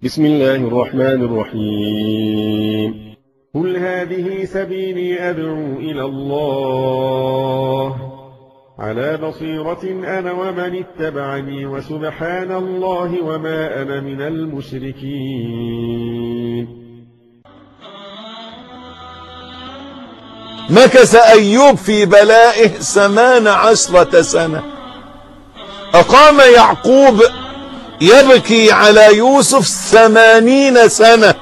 بسم الله الرحمن الرحيم قل هذه سبيلي أدعو إلى الله على بصيرة أنا ومن اتبعني وسبحان الله وما أنا من المشركين مكث أيوب في بلائه ثمان عشرة سنة أقام يعقوب يبكي على يوسف ثمانين سنة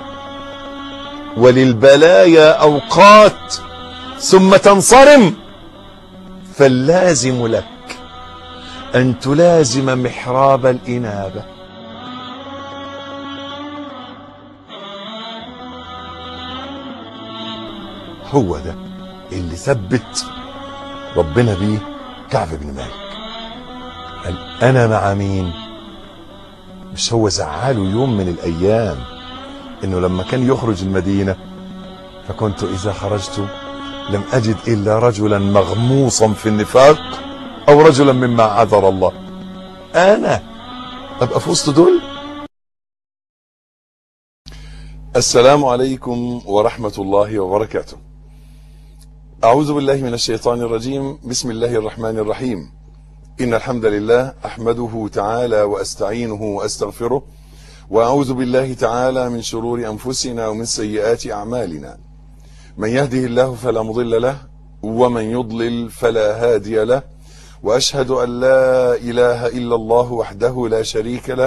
وللبلايا أوقات ثم تنصرم فاللازم لك أن تلازم محراب الإنابة هو ده اللي ثبت ربنا بيه كعب بن مالك قال أنا مع مين مش هو زعله يوم من الأيام إنه لما كان يخرج المدينة فكنت إذا خرجت لم أجد إلا رجلا مغموصا في النفاق أو رجلا مما عذر الله أنا أبقى في وسط دول السلام عليكم ورحمة الله وبركاته أعوذ بالله من الشيطان الرجيم بسم الله الرحمن الرحيم إن الحمد لله أحمده تعالى وأستعينه وأستغفره وأعوذ بالله تعالى من شرور أنفسنا ومن سيئات أعمالنا من يهده الله فلا مضل له ومن يضلل فلا هادي له وأشهد أن لا إله إلا الله وحده لا شريك له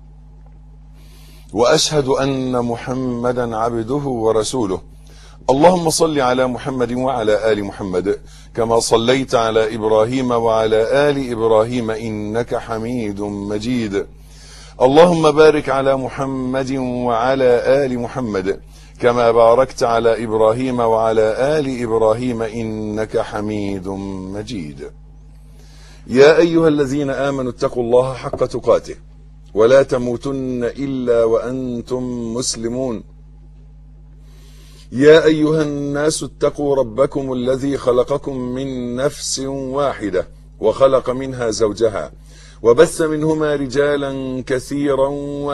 وأشهد أن محمدا عبده ورسوله اللهم صل على محمد وعلى آل محمد كما صليت على إبراهيم وعلى آل إبراهيم إنك حميد مجيد اللهم بارك على محمد وعلى آل محمد كما باركت على إبراهيم وعلى آل إبراهيم إنك حميد مجيد يا أيها الذين آمنوا اتقوا الله حق تقاته ولا تموتن إلا وأنتم مسلمون يا أيها الناس اتقوا ربكم الذي خلقكم من نفس واحدة وخلق منها زوجها وبث منهما رجالا كثيرا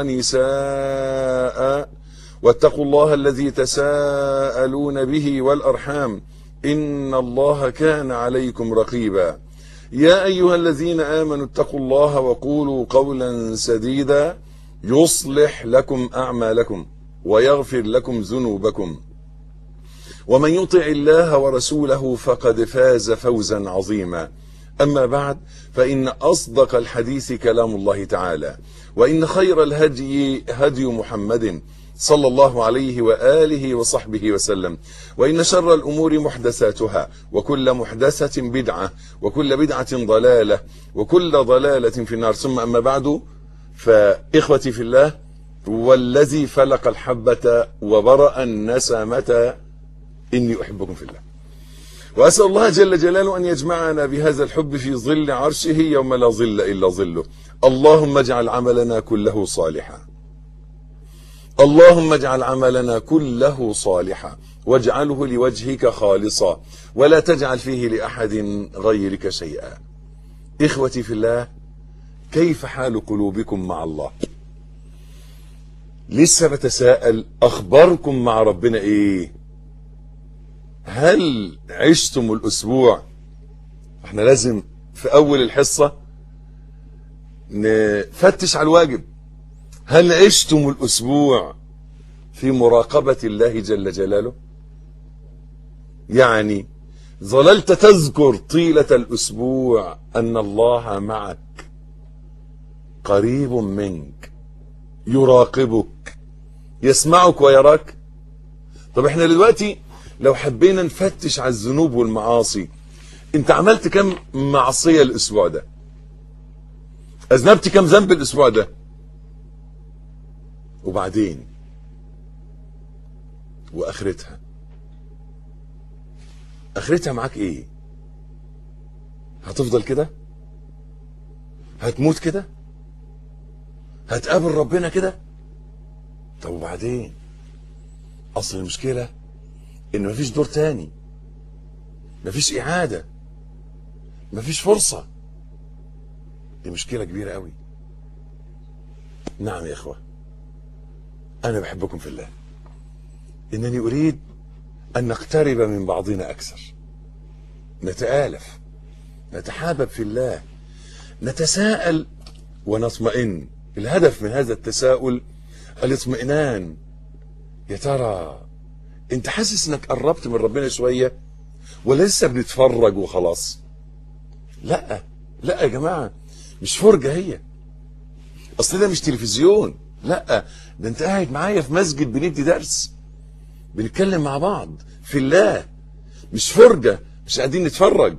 ونساء واتقوا الله الذي تساءلون به والأرحام إن الله كان عليكم رقيبا يا أيها الذين آمنوا اتقوا الله وقولوا قولا سديدا يصلح لكم أعمالكم ويغفر لكم ذنوبكم ومن يطع الله ورسوله فقد فاز فوزا عظيما أما بعد فإن أصدق الحديث كلام الله تعالى وإن خير الهدي هدي محمد صلى الله عليه وآله وصحبه وسلم وإن شر الأمور محدثاتها وكل محدثة بدعة وكل بدعة ضلالة وكل ضلالة في النار ثم أما بعد فإخوتي في الله والذي فلق الحبة وبرأ النسمة إني أحبكم في الله وأسأل الله جل جلاله أن يجمعنا بهذا الحب في ظل عرشه يوم لا ظل إلا ظله اللهم اجعل عملنا كله صالحا اللهم اجعل عملنا كله صالحا واجعله لوجهك خالصا ولا تجعل فيه لأحد غيرك شيئا إخوتي في الله كيف حال قلوبكم مع الله لسه بتساءل أخباركم مع ربنا إيه هل عشتم الأسبوع احنا لازم في أول الحصة نفتش على الواجب هل عشتم الأسبوع في مراقبة الله جل جلاله يعني ظللت تذكر طيلة الأسبوع أن الله معك قريب منك يراقبك يسمعك ويراك طب احنا دلوقتي لو حبينا نفتش على الذنوب والمعاصي انت عملت كم معصية الاسبوع ده اذنبت كم ذنب الاسبوع ده وبعدين واخرتها اخرتها معاك ايه هتفضل كده هتموت كده هتقابل ربنا كده طب وبعدين اصل المشكله ان مفيش دور تاني مفيش اعاده مفيش فرصه دي مشكله كبيره قوي نعم يا اخوه انا بحبكم في الله انني اريد ان نقترب من بعضنا اكثر نتآلف نتحابب في الله نتساءل ونطمئن الهدف من هذا التساؤل الاطمئنان يا ترى انت حاسس انك قربت من ربنا شويه ولا لسه بنتفرج وخلاص لا لا يا جماعه مش فرجه هي اصل ده مش تلفزيون لا ده انت قاعد معايا في مسجد بندي درس بنتكلم مع بعض في الله مش فرجه مش قاعدين نتفرج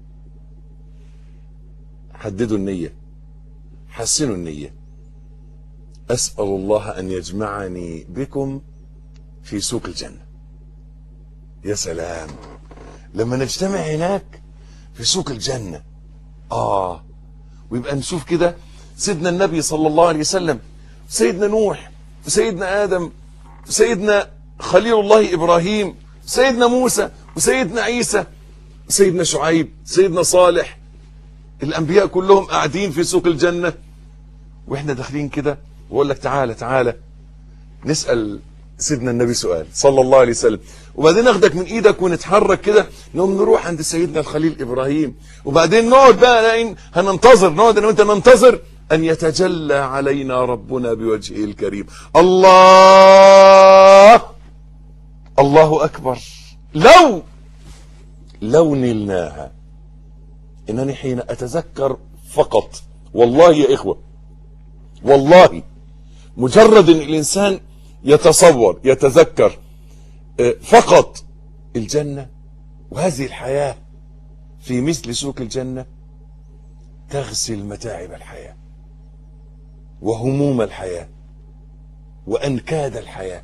حددوا النيه حسنوا النيه اسال الله ان يجمعني بكم في سوق الجنه يا سلام لما نجتمع هناك في سوق الجنه اه ويبقى نشوف كده سيدنا النبي صلى الله عليه وسلم سيدنا نوح وسيدنا ادم وسيدنا خليل الله ابراهيم سيدنا موسى وسيدنا عيسى سيدنا شعيب سيدنا صالح الانبياء كلهم قاعدين في سوق الجنه واحنا داخلين كده واقول لك تعالى تعالى نسال سيدنا النبي سؤال صلى الله عليه وسلم وبعدين ناخدك من ايدك ونتحرك كده نقوم نروح عند سيدنا الخليل ابراهيم وبعدين نقعد بقى لين هننتظر نقعد انا وانت ننتظر ان يتجلى علينا ربنا بوجهه الكريم الله الله اكبر لو لو نلناها انني حين اتذكر فقط والله يا اخوه والله مجرد ان الانسان يتصور يتذكر فقط الجنه وهذه الحياه في مثل سوق الجنه تغسل متاعب الحياه وهموم الحياه وانكاد الحياه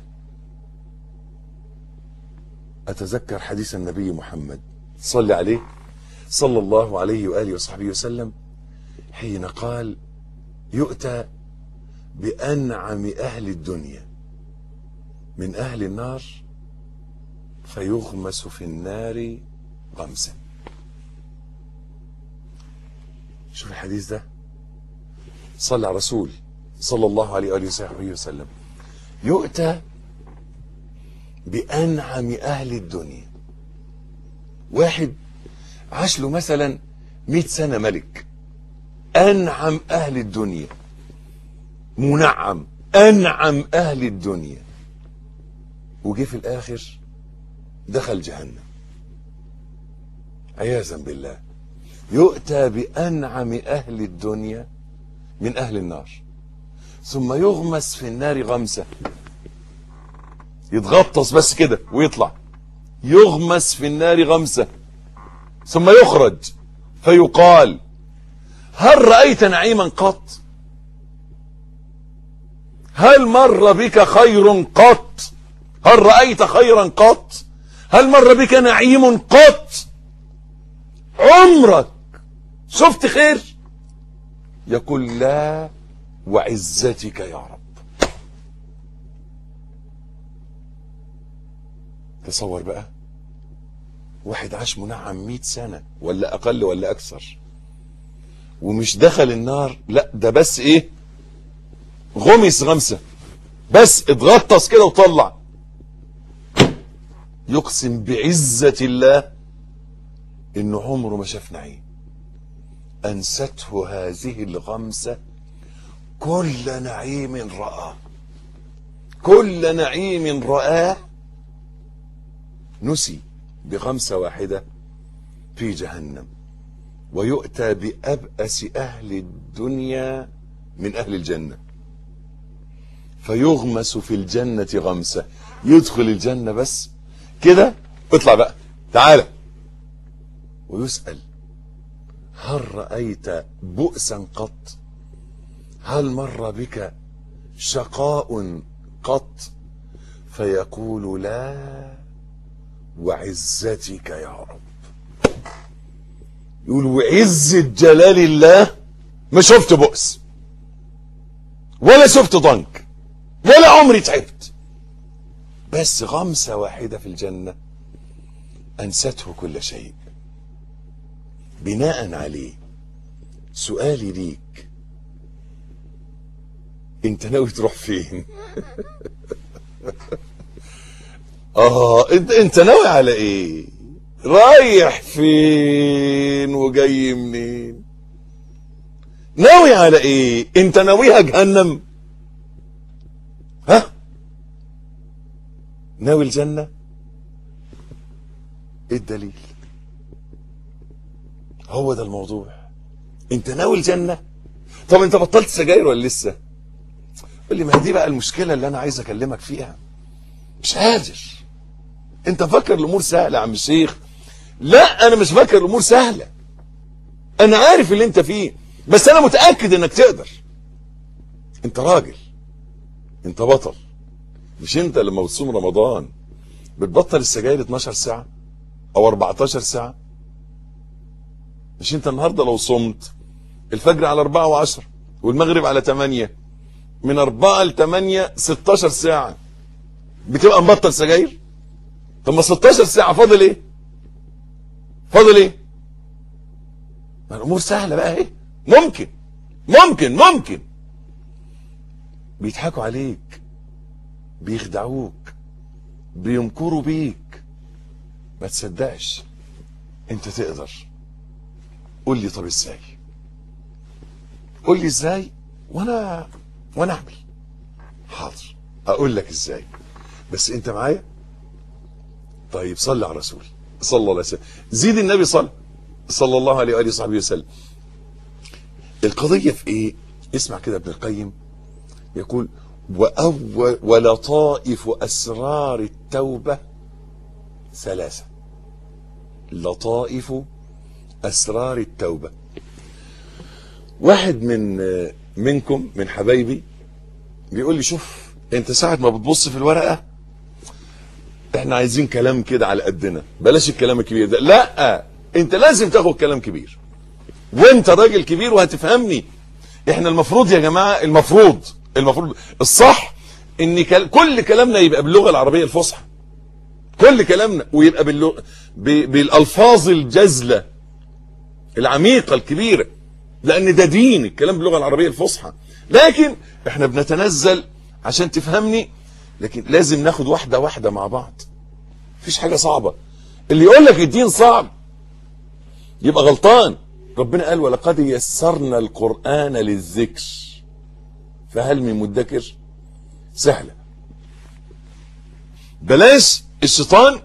اتذكر حديث النبي محمد صلى عليه صلى الله عليه واله وصحبه وسلم حين قال يؤتى بانعم اهل الدنيا من اهل النار فيغمس في النار غمسا شوف الحديث ده صلى على رسول صلى الله عليه واله وصحبه وسلم يؤتى بانعم اهل الدنيا واحد عاش له مثلا 100 سنه ملك انعم اهل الدنيا منعم انعم اهل الدنيا وجه في الاخر دخل جهنم عياذا بالله يؤتى بانعم اهل الدنيا من اهل النار ثم يغمس في النار غمسه يتغطس بس كده ويطلع يغمس في النار غمسه ثم يخرج فيقال هل رايت نعيما قط هل مر بك خير قط هل رايت خيرا قط هل مر بك نعيم قط عمرك شفت خير يقول لا وعزتك يا رب تصور بقى واحد عاش منعم مئة سنة ولا أقل ولا أكثر ومش دخل النار لا ده بس إيه غمس غمسة بس اتغطس كده وطلع يقسم بعزة الله إنه عمره ما شاف نعيم أنسته هذه الغمسة كل نعيم رآه كل نعيم رآه نسي بغمسة واحدة في جهنم ويؤتى بأبأس أهل الدنيا من أهل الجنة فيغمس في الجنة غمسة يدخل الجنة بس كده اطلع بقى تعالى ويسأل هل رأيت بؤسا قط هل مر بك شقاء قط فيقول لا وعزتك يا رب يقول وعزة جلال الله ما شفت بؤس ولا شفت ضنك ولا عمري تعبت بس غمسة واحدة في الجنة أنسته كل شيء بناء عليه سؤالي ليك انت ناوي تروح فين اه انت انت ناوي على ايه رايح فين وجاي منين ناوي على ايه انت ناويها جهنم ها ناوي الجنة ايه الدليل هو ده الموضوع انت ناوي الجنة طب انت بطلت سجاير ولا لسه قال لي ما هي دي بقى المشكلة اللي انا عايز اكلمك فيها مش قادر انت مفكر الامور سهلة يا عم الشيخ لا انا مش فاكر الامور سهلة انا عارف اللي انت فيه بس انا متأكد انك تقدر انت راجل انت بطل مش انت لما بتصوم رمضان بتبطل السجاير 12 ساعة او 14 ساعة مش انت النهاردة لو صمت الفجر على 4 و10 والمغرب على 8 من 4 ل 8 16 ساعة بتبقى مبطل سجاير طب ما 16 ساعة فاضل ايه فاضل ايه ما الامور سهلة بقى اهي ممكن ممكن ممكن بيضحكوا عليك بيخدعوك بيمكروا بيك ما تصدقش انت تقدر قول لي طب ازاي قول لي ازاي وانا وانا اعمل حاضر اقول لك ازاي بس انت معايا طيب صلي على الرسول صلى الله عليه وسلم زيد النبي صلى صلى الله عليه واله وصحبه وسلم القضيه في ايه اسمع كده ابن القيم يقول وأول ولطائف أسرار التوبة ثلاثة لطائف أسرار التوبة واحد من منكم من حبايبي بيقول لي شوف انت ساعة ما بتبص في الورقة احنا عايزين كلام كده على قدنا بلاش الكلام الكبير ده لا انت لازم تاخد كلام كبير وانت راجل كبير وهتفهمني احنا المفروض يا جماعة المفروض المفروض الصح ان كل كلامنا يبقى باللغه العربيه الفصحى كل كلامنا ويبقى باللغة بالالفاظ الجزله العميقه الكبيره لان ده دين الكلام باللغه العربيه الفصحى لكن احنا بنتنزل عشان تفهمني لكن لازم ناخد واحده واحده مع بعض مفيش حاجه صعبه اللي يقول لك الدين صعب يبقى غلطان ربنا قال ولقد يسرنا القران للذكر فهل من مدكر سهلة بلاش الشيطان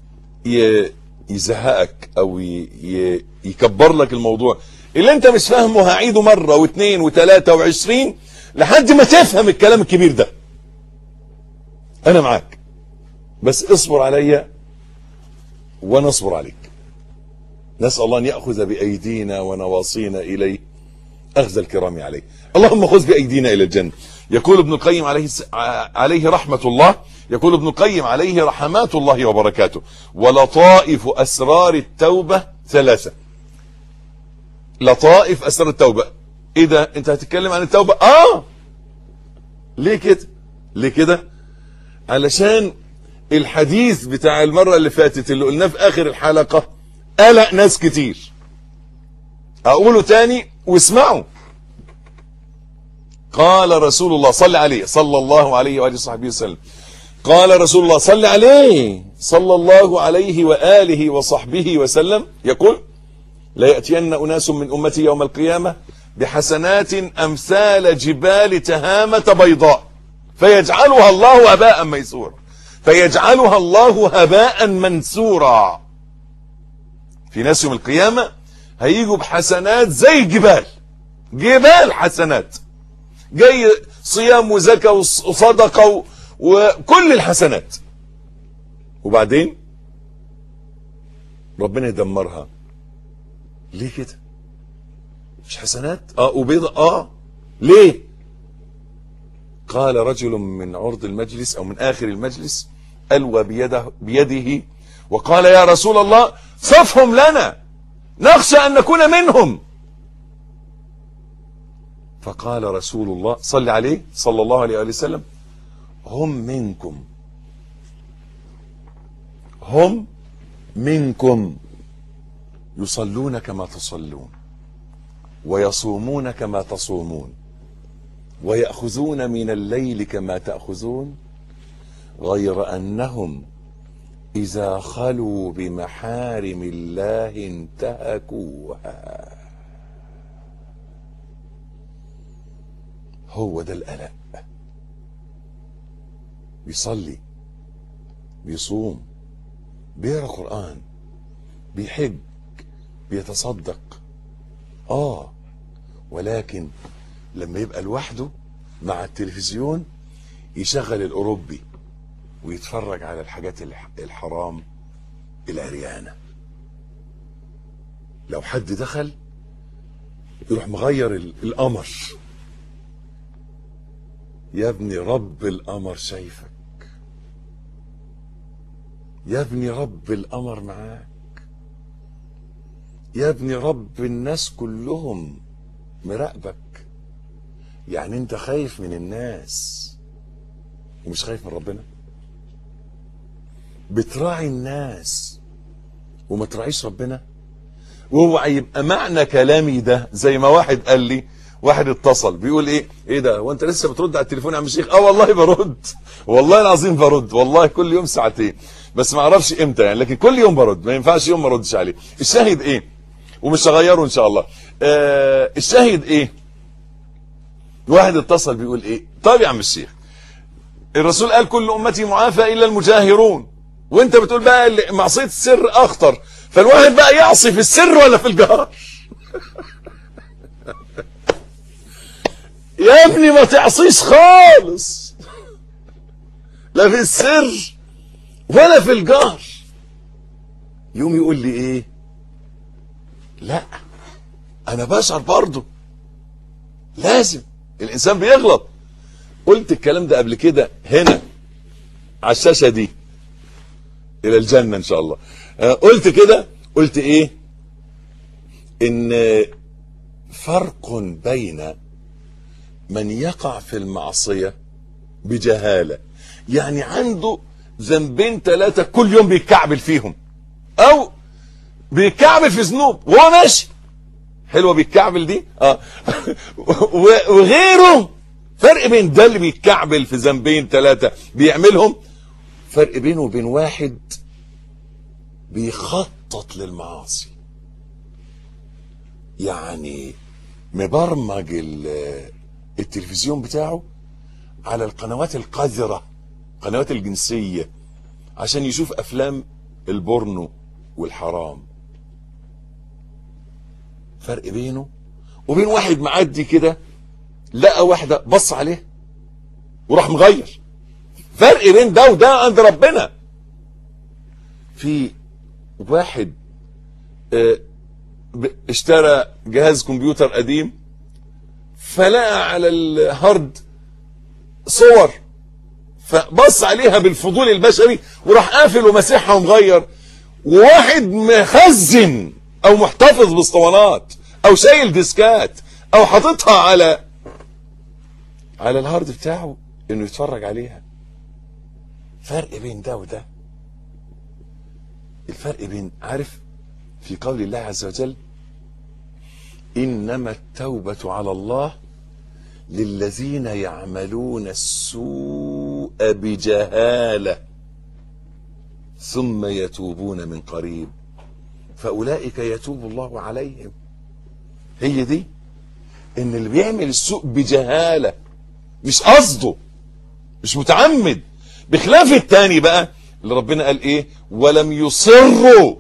يزهقك او يكبر لك الموضوع اللي انت مش فاهمه هعيده مرة واثنين وثلاثة وعشرين لحد ما تفهم الكلام الكبير ده انا معاك بس اصبر عليا وانا اصبر عليك نسأل الله ان يأخذ بأيدينا ونواصينا إليه أخذ الكرام عليه اللهم خذ بأيدينا إلى الجنة يقول ابن القيم عليه, عليه رحمة الله يقول ابن القيم عليه رحمات الله وبركاته ولطائف أسرار التوبة ثلاثة لطائف أسرار التوبة إيه ده أنت هتتكلم عن التوبة آه ليه كده ليه كده علشان الحديث بتاع المرة اللي فاتت اللي قلناه في آخر الحلقة قلق ناس كتير أقوله تاني واسمعوا قال رسول الله صلى عليه صلى الله عليه وآله وصحبه وسلم قال رسول الله صلى عليه صلى الله عليه وآله وصحبه وسلم يقول لا يأتين أناس من أمتي يوم القيامة بحسنات أمثال جبال تهامة بيضاء فيجعلها الله هباء ميسورا فيجعلها الله هباء منثورا في ناس يوم القيامة هيجوا بحسنات زي الجبال جبال حسنات جاي صيام وزكاة وصدقة وكل الحسنات وبعدين ربنا يدمرها ليه كده مش حسنات اه وبيضة اه ليه قال رجل من عرض المجلس او من اخر المجلس الوى بيده بيده وقال يا رسول الله صفهم لنا نخشى ان نكون منهم فقال رسول الله صل عليه صلى الله عليه وسلم هم منكم هم منكم يصلون كما تصلون ويصومون كما تصومون ويأخذون من الليل كما تأخذون غير أنهم إذا خلوا بمحارم الله انتهكوها هو ده القلق بيصلي بيصوم بيقرا قرآن بيحج بيتصدق اه ولكن لما يبقى لوحده مع التلفزيون يشغل الأوروبي ويتفرج على الحاجات الح- الحرام العريانة لو حد دخل يروح مغير ال- القمر يا ابني رب القمر شايفك يا ابني رب القمر معاك يا ابني رب الناس كلهم مراقبك يعني انت خايف من الناس ومش خايف من ربنا بتراعي الناس وما تراعيش ربنا وهو يبقى معنى كلامي ده زي ما واحد قال لي واحد اتصل بيقول ايه ايه ده وانت لسه بترد على التليفون يا عم الشيخ اه والله برد والله العظيم برد والله كل يوم ساعتين بس ما اعرفش امتى يعني لكن كل يوم برد ما ينفعش يوم ما اردش عليه الشاهد ايه ومش هغيره ان شاء الله آه الشاهد ايه واحد اتصل بيقول ايه طيب يا عم الشيخ الرسول قال كل امتي معافى الا المجاهرون وانت بتقول بقى اللي معصيه السر اخطر فالواحد بقى يعصي في السر ولا في الجهر يا ابني ما تعصيش خالص لا في السر ولا في الجهر يوم يقول لي ايه لا انا بشعر برضه لازم الانسان بيغلط قلت الكلام ده قبل كده هنا على الشاشه دي الى الجنه ان شاء الله آه، قلت كده قلت ايه ان فرق بين من يقع في المعصيه بجهاله يعني عنده ذنبين ثلاثه كل يوم بيتكعبل فيهم او بيتكعبل في ذنوب وهو ماشي حلوه بيتكعبل دي اه و- وغيره فرق بين ده اللي بيتكعبل في ذنبين ثلاثه بيعملهم فرق بينه وبين واحد بيخطط للمعاصي يعني مبرمج ال- التلفزيون بتاعه على القنوات القذرة القنوات الجنسية عشان يشوف أفلام البورنو والحرام فرق بينه وبين واحد معدي كده لقى واحدة بص عليه وراح مغير فرق بين ده وده عند ربنا في واحد آه، ب- اشترى جهاز كمبيوتر قديم فلقى على الهارد صور فبص عليها بالفضول البشري وراح قافل ومسحها ومغير وواحد مخزن او محتفظ باسطوانات او شايل ديسكات او حاططها على على الهارد بتاعه انه يتفرج عليها فرق بين ده وده الفرق بين عارف في قول الله عز وجل انما التوبه على الله للذين يعملون السوء بجهاله ثم يتوبون من قريب فاولئك يتوب الله عليهم هي دي ان اللي بيعمل السوء بجهاله مش قصده مش متعمد بخلاف التاني بقى اللي ربنا قال ايه ولم يصروا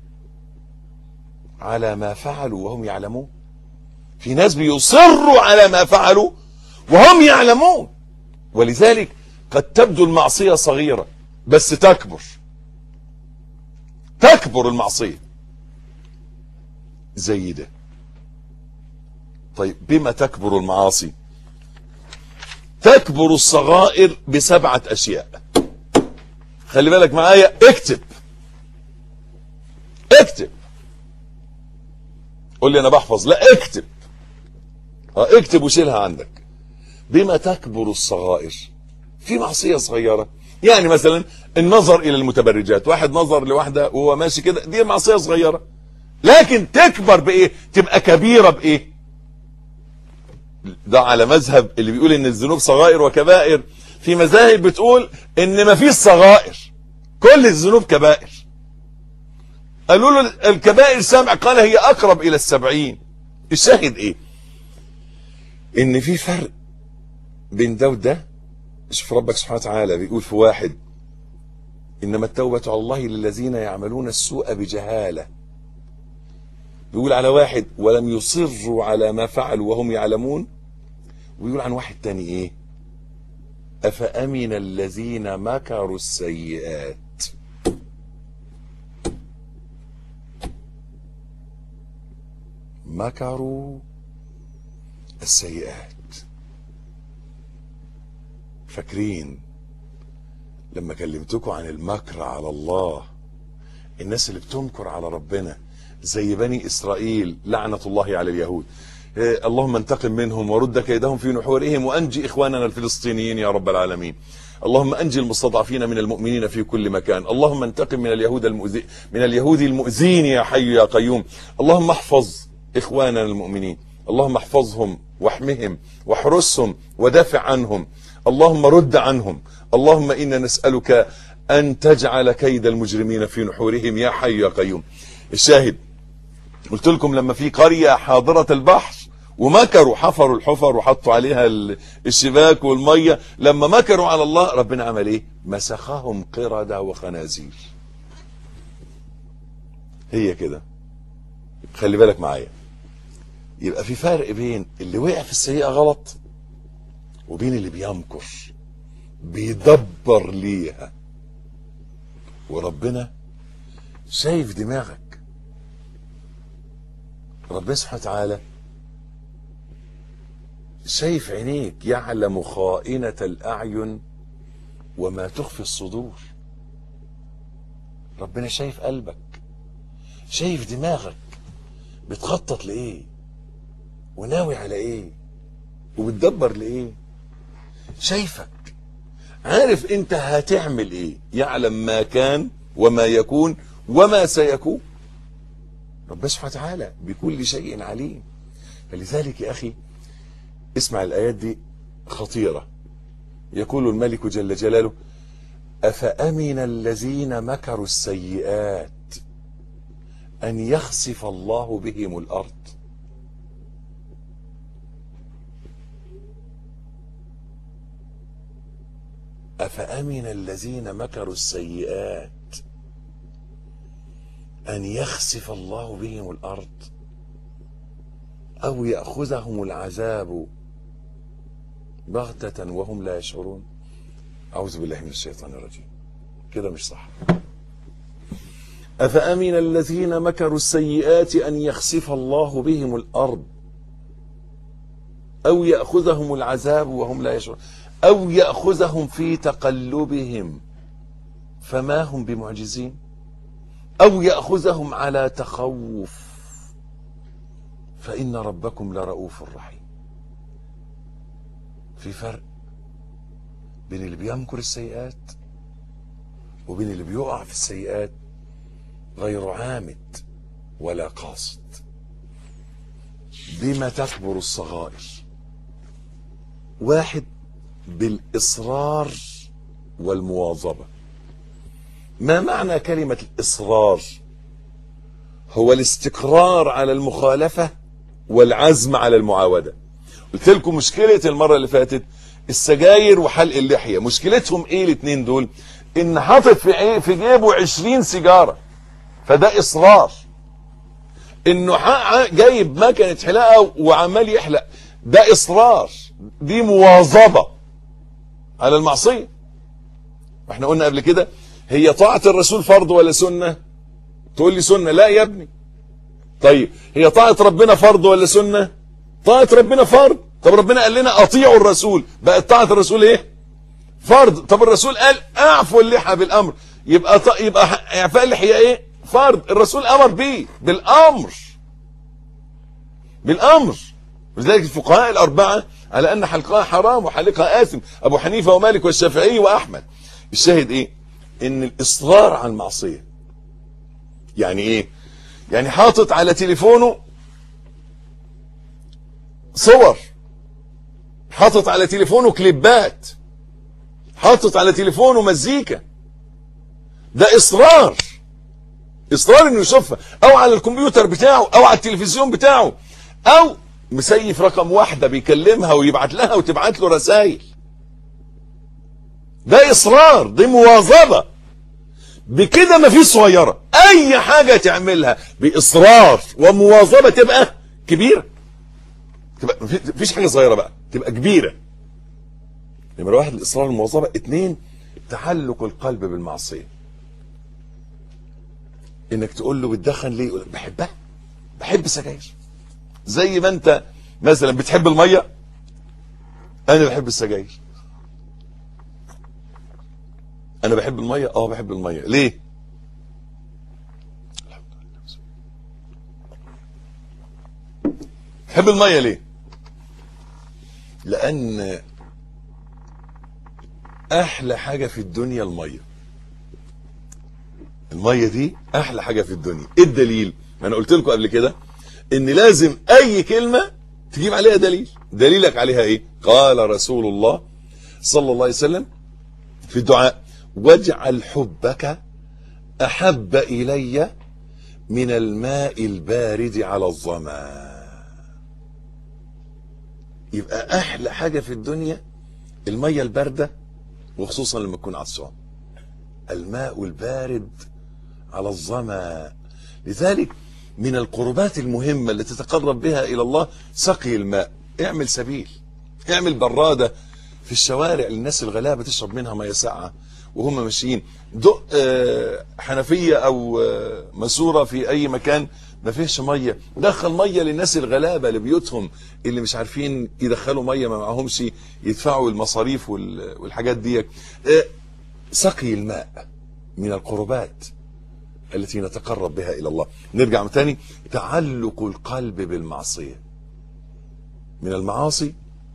على ما فعلوا وهم يعلمون في ناس بيصروا على ما فعلوا وهم يعلمون ولذلك قد تبدو المعصية صغيرة بس تكبر تكبر المعصية زي ده طيب بما تكبر المعاصي تكبر الصغائر بسبعة أشياء خلي بالك معايا اكتب اكتب قول لي انا بحفظ لا اكتب اه اكتب وشيلها عندك بما تكبر الصغائر في معصية صغيرة يعني مثلا النظر الى المتبرجات واحد نظر لواحدة وهو ماشي كده دي معصية صغيرة لكن تكبر بايه تبقى كبيرة بايه ده على مذهب اللي بيقول ان الذنوب صغائر وكبائر في مذاهب بتقول ان ما فيش صغائر كل الذنوب كبائر قالوا له الكبائر سبع قال هي اقرب الى السبعين الشاهد ايه ان في فرق بين ده وده شوف ربك سبحانه وتعالى بيقول في واحد انما التوبة على الله للذين يعملون السوء بجهالة بيقول على واحد ولم يصروا على ما فعلوا وهم يعلمون ويقول عن واحد تاني ايه افامن الذين مكروا السيئات مكروا السيئات فاكرين لما كلمتكم عن المكر على الله الناس اللي بتمكر على ربنا زي بني اسرائيل لعنه الله على اليهود إيه، اللهم انتقم منهم ورد كيدهم في نحورهم وانجي اخواننا الفلسطينيين يا رب العالمين اللهم انجي المستضعفين من المؤمنين في كل مكان اللهم انتقم من اليهود المؤذي من اليهود المؤذين يا حي يا قيوم اللهم احفظ اخواننا المؤمنين اللهم احفظهم واحمهم واحرسهم ودافع عنهم اللهم رد عنهم اللهم انا نسالك ان تجعل كيد المجرمين في نحورهم يا حي يا قيوم الشاهد قلت لكم لما في قريه حاضره البحر ومكروا حفروا الحفر وحطوا عليها ال- الشباك والميه لما مكروا على الله ربنا عمل ايه مسخهم قردة وخنازير هي كده خلي بالك معايا يبقى في فرق بين اللي وقع في السيئة غلط وبين اللي بيمكر بيدبر ليها وربنا شايف دماغك ربنا سبحانه وتعالى شايف عينيك يعلم خائنة الأعين وما تخفي الصدور ربنا شايف قلبك شايف دماغك بتخطط لإيه وناوي على إيه وبتدبر لإيه شايفك عارف انت هتعمل ايه يعلم ما كان وما يكون وما سيكون ربنا سبحانه وتعالى بكل شيء عليم فلذلك يا اخي اسمع الايات دي خطيره يقول الملك جل جلاله افامن الذين مكروا السيئات ان يخسف الله بهم الارض أفأمن الذين مكروا السيئات أن يخسف الله بهم الأرض أو يأخذهم العذاب بغتة وهم لا يشعرون أعوذ بالله من الشيطان الرجيم كده مش صح أفأمن الذين مكروا السيئات أن يخسف الله بهم الأرض أو يأخذهم العذاب وهم لا يشعرون أو يأخذهم في تقلبهم فما هم بمعجزين أو يأخذهم على تخوف فإن ربكم لرؤوف رحيم في فرق بين اللي بيمكر السيئات وبين اللي بيقع في السيئات غير عامد ولا قاصد بما تكبر الصغائر واحد بالإصرار والمواظبة ما معنى كلمة الإصرار هو الاستقرار على المخالفة والعزم على المعاودة قلت لكم مشكلة المرة اللي فاتت السجاير وحلق اللحية مشكلتهم ايه الاتنين دول ان حاطط في عي- في جيبه 20 سيجارة فده اصرار انه ح- جايب مكنة حلاقة وعمال يحلق ده اصرار دي مواظبة على المعصية احنا قلنا قبل كده هي طاعة الرسول فرض ولا سنة تقول لي سنة لا يا ابني طيب هي طاعة ربنا فرض ولا سنة طاعة ربنا فرض طب ربنا قال لنا اطيعوا الرسول بقت طاعة الرسول ايه فرض طب الرسول قال اعفوا اللحى بالامر يبقى ط... يبقى ح- اعفاء اللحية ايه فرض الرسول امر بيه بالامر بالامر ولذلك الفقهاء الاربعه على ان حلقها حرام وحلقها اثم ابو حنيفه ومالك والشافعي واحمد الشاهد ايه ان الاصرار على المعصيه يعني ايه يعني حاطط على تليفونه صور حاطط على تليفونه كليبات حاطط على تليفونه مزيكا ده اصرار اصرار انه يشوفها او على الكمبيوتر بتاعه او على التلفزيون بتاعه او مسيف رقم واحدة بيكلمها ويبعت لها وتبعت له رسائل ده اصرار دي مواظبة بكده ما فيش صغيرة اي حاجة تعملها باصرار ومواظبة تبقى كبيرة تبقى مفيش حاجة صغيرة بقى تبقى كبيرة نمرة واحد الاصرار والمواظبة اتنين تعلق القلب بالمعصية انك تقول له بتدخن ليه يقول لك بحبها بحب السجاير زي ما انت مثلا بتحب الميه انا بحب السجاير انا بحب الميه اه بحب الميه ليه بحب الميه ليه لان احلى حاجه في الدنيا الميه الميه دي احلى حاجه في الدنيا ايه الدليل ما انا قلت لكم قبل كده ان لازم اي كلمه تجيب عليها دليل دليلك عليها ايه قال رسول الله صلى الله عليه وسلم في الدعاء واجعل حبك احب الي من الماء البارد على الظما يبقى احلى حاجه في الدنيا الميه البارده وخصوصا لما تكون عطشان الماء البارد على الظما لذلك من القربات المهمة اللي تتقرب بها إلى الله سقي الماء اعمل سبيل اعمل برادة في الشوارع للناس الغلابة تشرب منها مية ساقعة وهم ماشيين دق آه، حنفية أو آه، ماسورة في أي مكان ما فيهش مية دخل مية للناس الغلابة لبيوتهم اللي مش عارفين يدخلوا مية ما معهمش يدفعوا المصاريف وال- والحاجات دي آه، سقي الماء من القربات التي نتقرب بها الى الله نرجع من تاني تعلق القلب بالمعصيه من المعاصي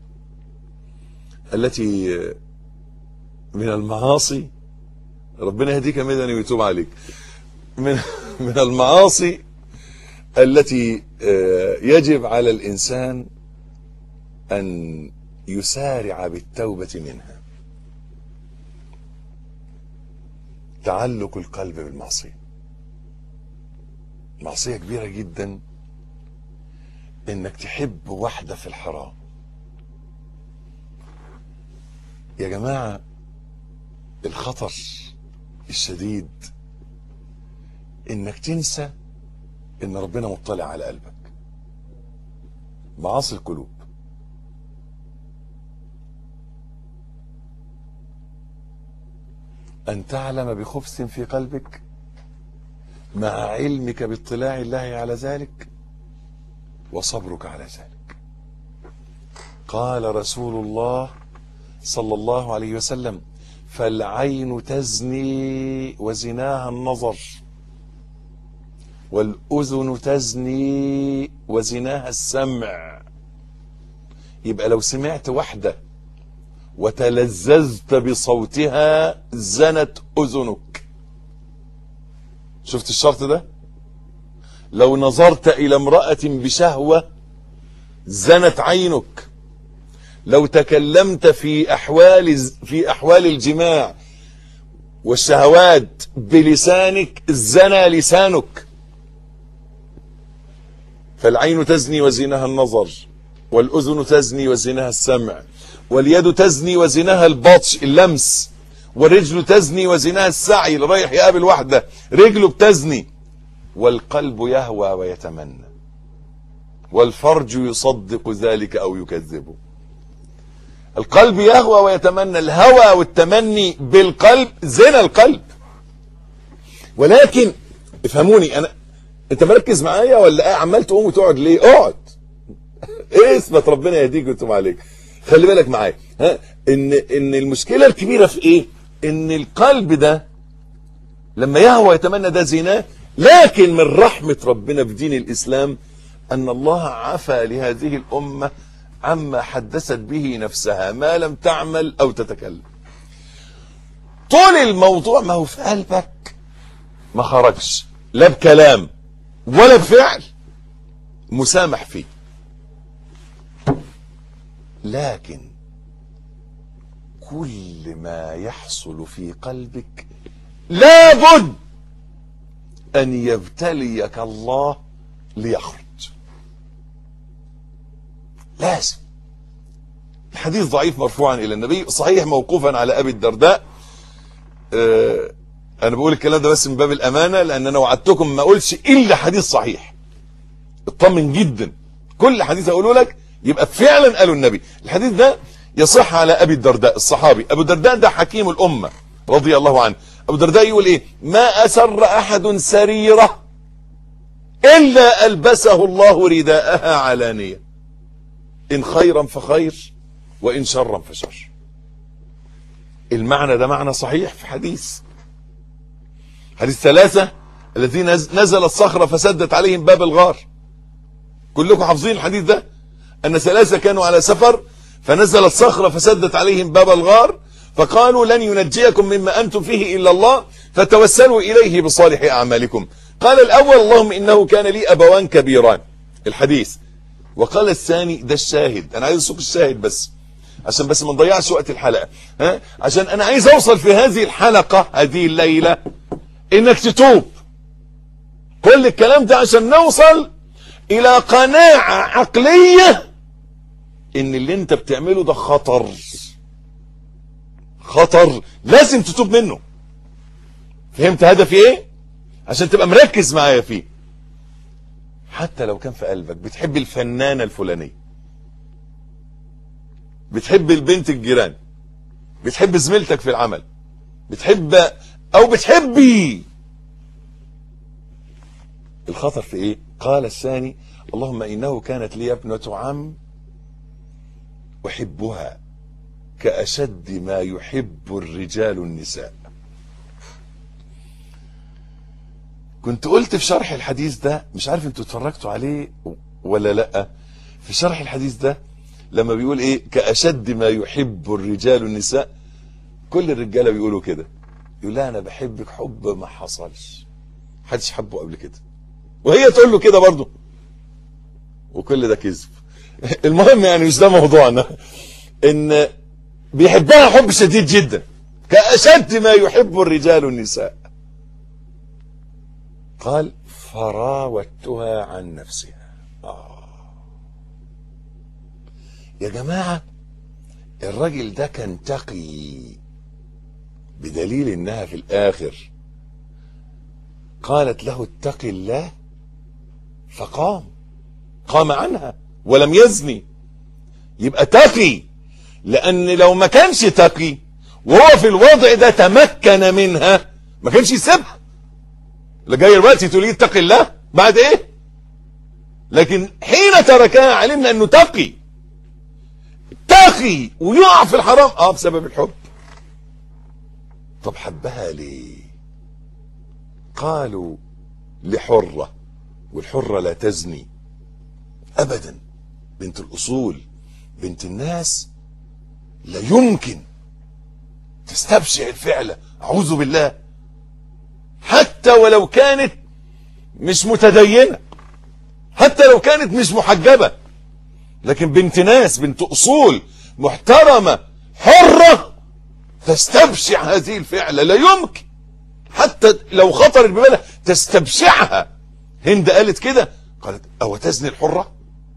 التي من المعاصي ربنا يهديك مدني ويتوب عليك من من المعاصي التي آه، يجب على الانسان ان يسارع بالتوبه منها تعلق القلب بالمعصيه معصية كبيرة جدا انك تحب واحدة في الحرام يا جماعة الخطر الشديد انك تنسى ان ربنا مطلع على قلبك معاصي القلوب ان تعلم بخبث في قلبك مع علمك باطلاع الله على ذلك وصبرك على ذلك قال رسول الله صلى الله عليه وسلم فالعين تزني وزناها النظر والأذن تزني وزناها السمع يبقى لو سمعت واحدة وتلذذت بصوتها زنت أذنك شفت الشرط ده لو نظرت الى امرأة بشهوة زنت عينك لو تكلمت في احوال في احوال الجماع والشهوات بلسانك زنى لسانك فالعين تزني وزناها النظر والاذن تزني وزناها السمع واليد تزني وزناها البطش اللمس والرجل تزني وزناها السعي اللي رايح يقابل واحده رجله بتزني والقلب يهوى ويتمنى والفرج يصدق ذلك او يكذبه القلب يهوى ويتمنى الهوى والتمني بالقلب زنا القلب ولكن افهموني انا انت مركز معايا ولا ايه عمال تقوم وتقعد ليه اقعد ايه اثبت ربنا يهديك ويتوب عليك خلي بالك معايا ها ان ان المشكله الكبيره في ايه ان القلب ده لما يهوى يتمنى ده زنا لكن من رحمه ربنا بدين الاسلام ان الله عفى لهذه الامه عما حدثت به نفسها ما لم تعمل او تتكلم طول الموضوع ما هو في قلبك ما خرجش لا بكلام ولا بفعل مسامح فيه لكن كل ما يحصل في قلبك لابد ان يبتليك الله ليخرج لازم الحديث ضعيف مرفوعا الى النبي صحيح موقوفا على ابي الدرداء آه انا بقول الكلام ده بس من باب الامانه لان انا وعدتكم ما اقولش الا حديث صحيح اطمن جدا كل حديث اقوله لك يبقى فعلا قاله النبي الحديث ده يصح على ابي الدرداء الصحابي ابو الدرداء ده حكيم الامه رضي الله عنه ابو الدرداء يقول ايه ما اسر احد سريره الا البسه الله رداءها علانيه ان خيرا فخير وان شرا فشر المعنى ده معنى صحيح في حديث حديث ثلاثة الذين نزل الصخرة فسدت عليهم باب الغار كلكم حافظين الحديث ده أن ثلاثة كانوا على سفر فنزل الصخرة فسدت عليهم باب الغار فقالوا لن ينجيكم مما أنتم فيه إلا الله فتوسلوا إليه بصالح أعمالكم قال الأول اللهم إنه كان لي أبوان كبيران الحديث وقال الثاني ده الشاهد أنا عايز أسوق الشاهد بس عشان بس ما نضيعش وقت الحلقة ها عشان أنا عايز أوصل في هذه الحلقة هذه الليلة إنك تتوب كل الكلام ده عشان نوصل إلى قناعة عقلية إن اللي أنت بتعمله ده خطر خطر لازم تتوب منه فهمت هدفي ايه عشان تبقى مركز معايا فيه حتى لو كان في قلبك بتحب الفنانة الفلانية بتحب البنت الجيران بتحب زميلتك في العمل بتحب او بتحبي الخطر في ايه قال الثاني اللهم انه كانت لي ابنة عم احبها كأشد ما يحب الرجال النساء كنت قلت في شرح الحديث ده مش عارف انتوا اتفرجتوا عليه ولا لا في شرح الحديث ده لما بيقول ايه كأشد ما يحب الرجال النساء كل الرجاله بيقولوا كده يقول لها انا بحبك حب ما حصلش محدش حبه قبل كده وهي تقول له كده برضه وكل ده كذب المهم يعني مش ده موضوعنا ان بيحبها حب شديد جدا كأشد ما يحب الرجال النساء قال فراودتها عن نفسها آه. يا جماعة الراجل ده كان تقي بدليل انها في الاخر قالت له اتق الله فقام قام عنها ولم يزني يبقى تقي لان لو ما كانش تقي وهو في الوضع ده تمكن منها ما كانش يسيبها لا جاي دلوقتي تقول اتق الله بعد ايه لكن حين تركها علمنا انه تقي تقي ويقع في الحرام اه بسبب الحب طب حبها ليه قالوا لحرة والحرة لا تزني ابدا بنت الاصول بنت الناس لا يمكن تستبشع الفعل اعوذ بالله حتى ولو كانت مش متدينه حتى لو كانت مش محجبه لكن بنت ناس بنت اصول محترمه حره تستبشع هذه الفعله لا يمكن حتى لو خطرت ببالها تستبشعها هند قالت كده قالت او تزني الحره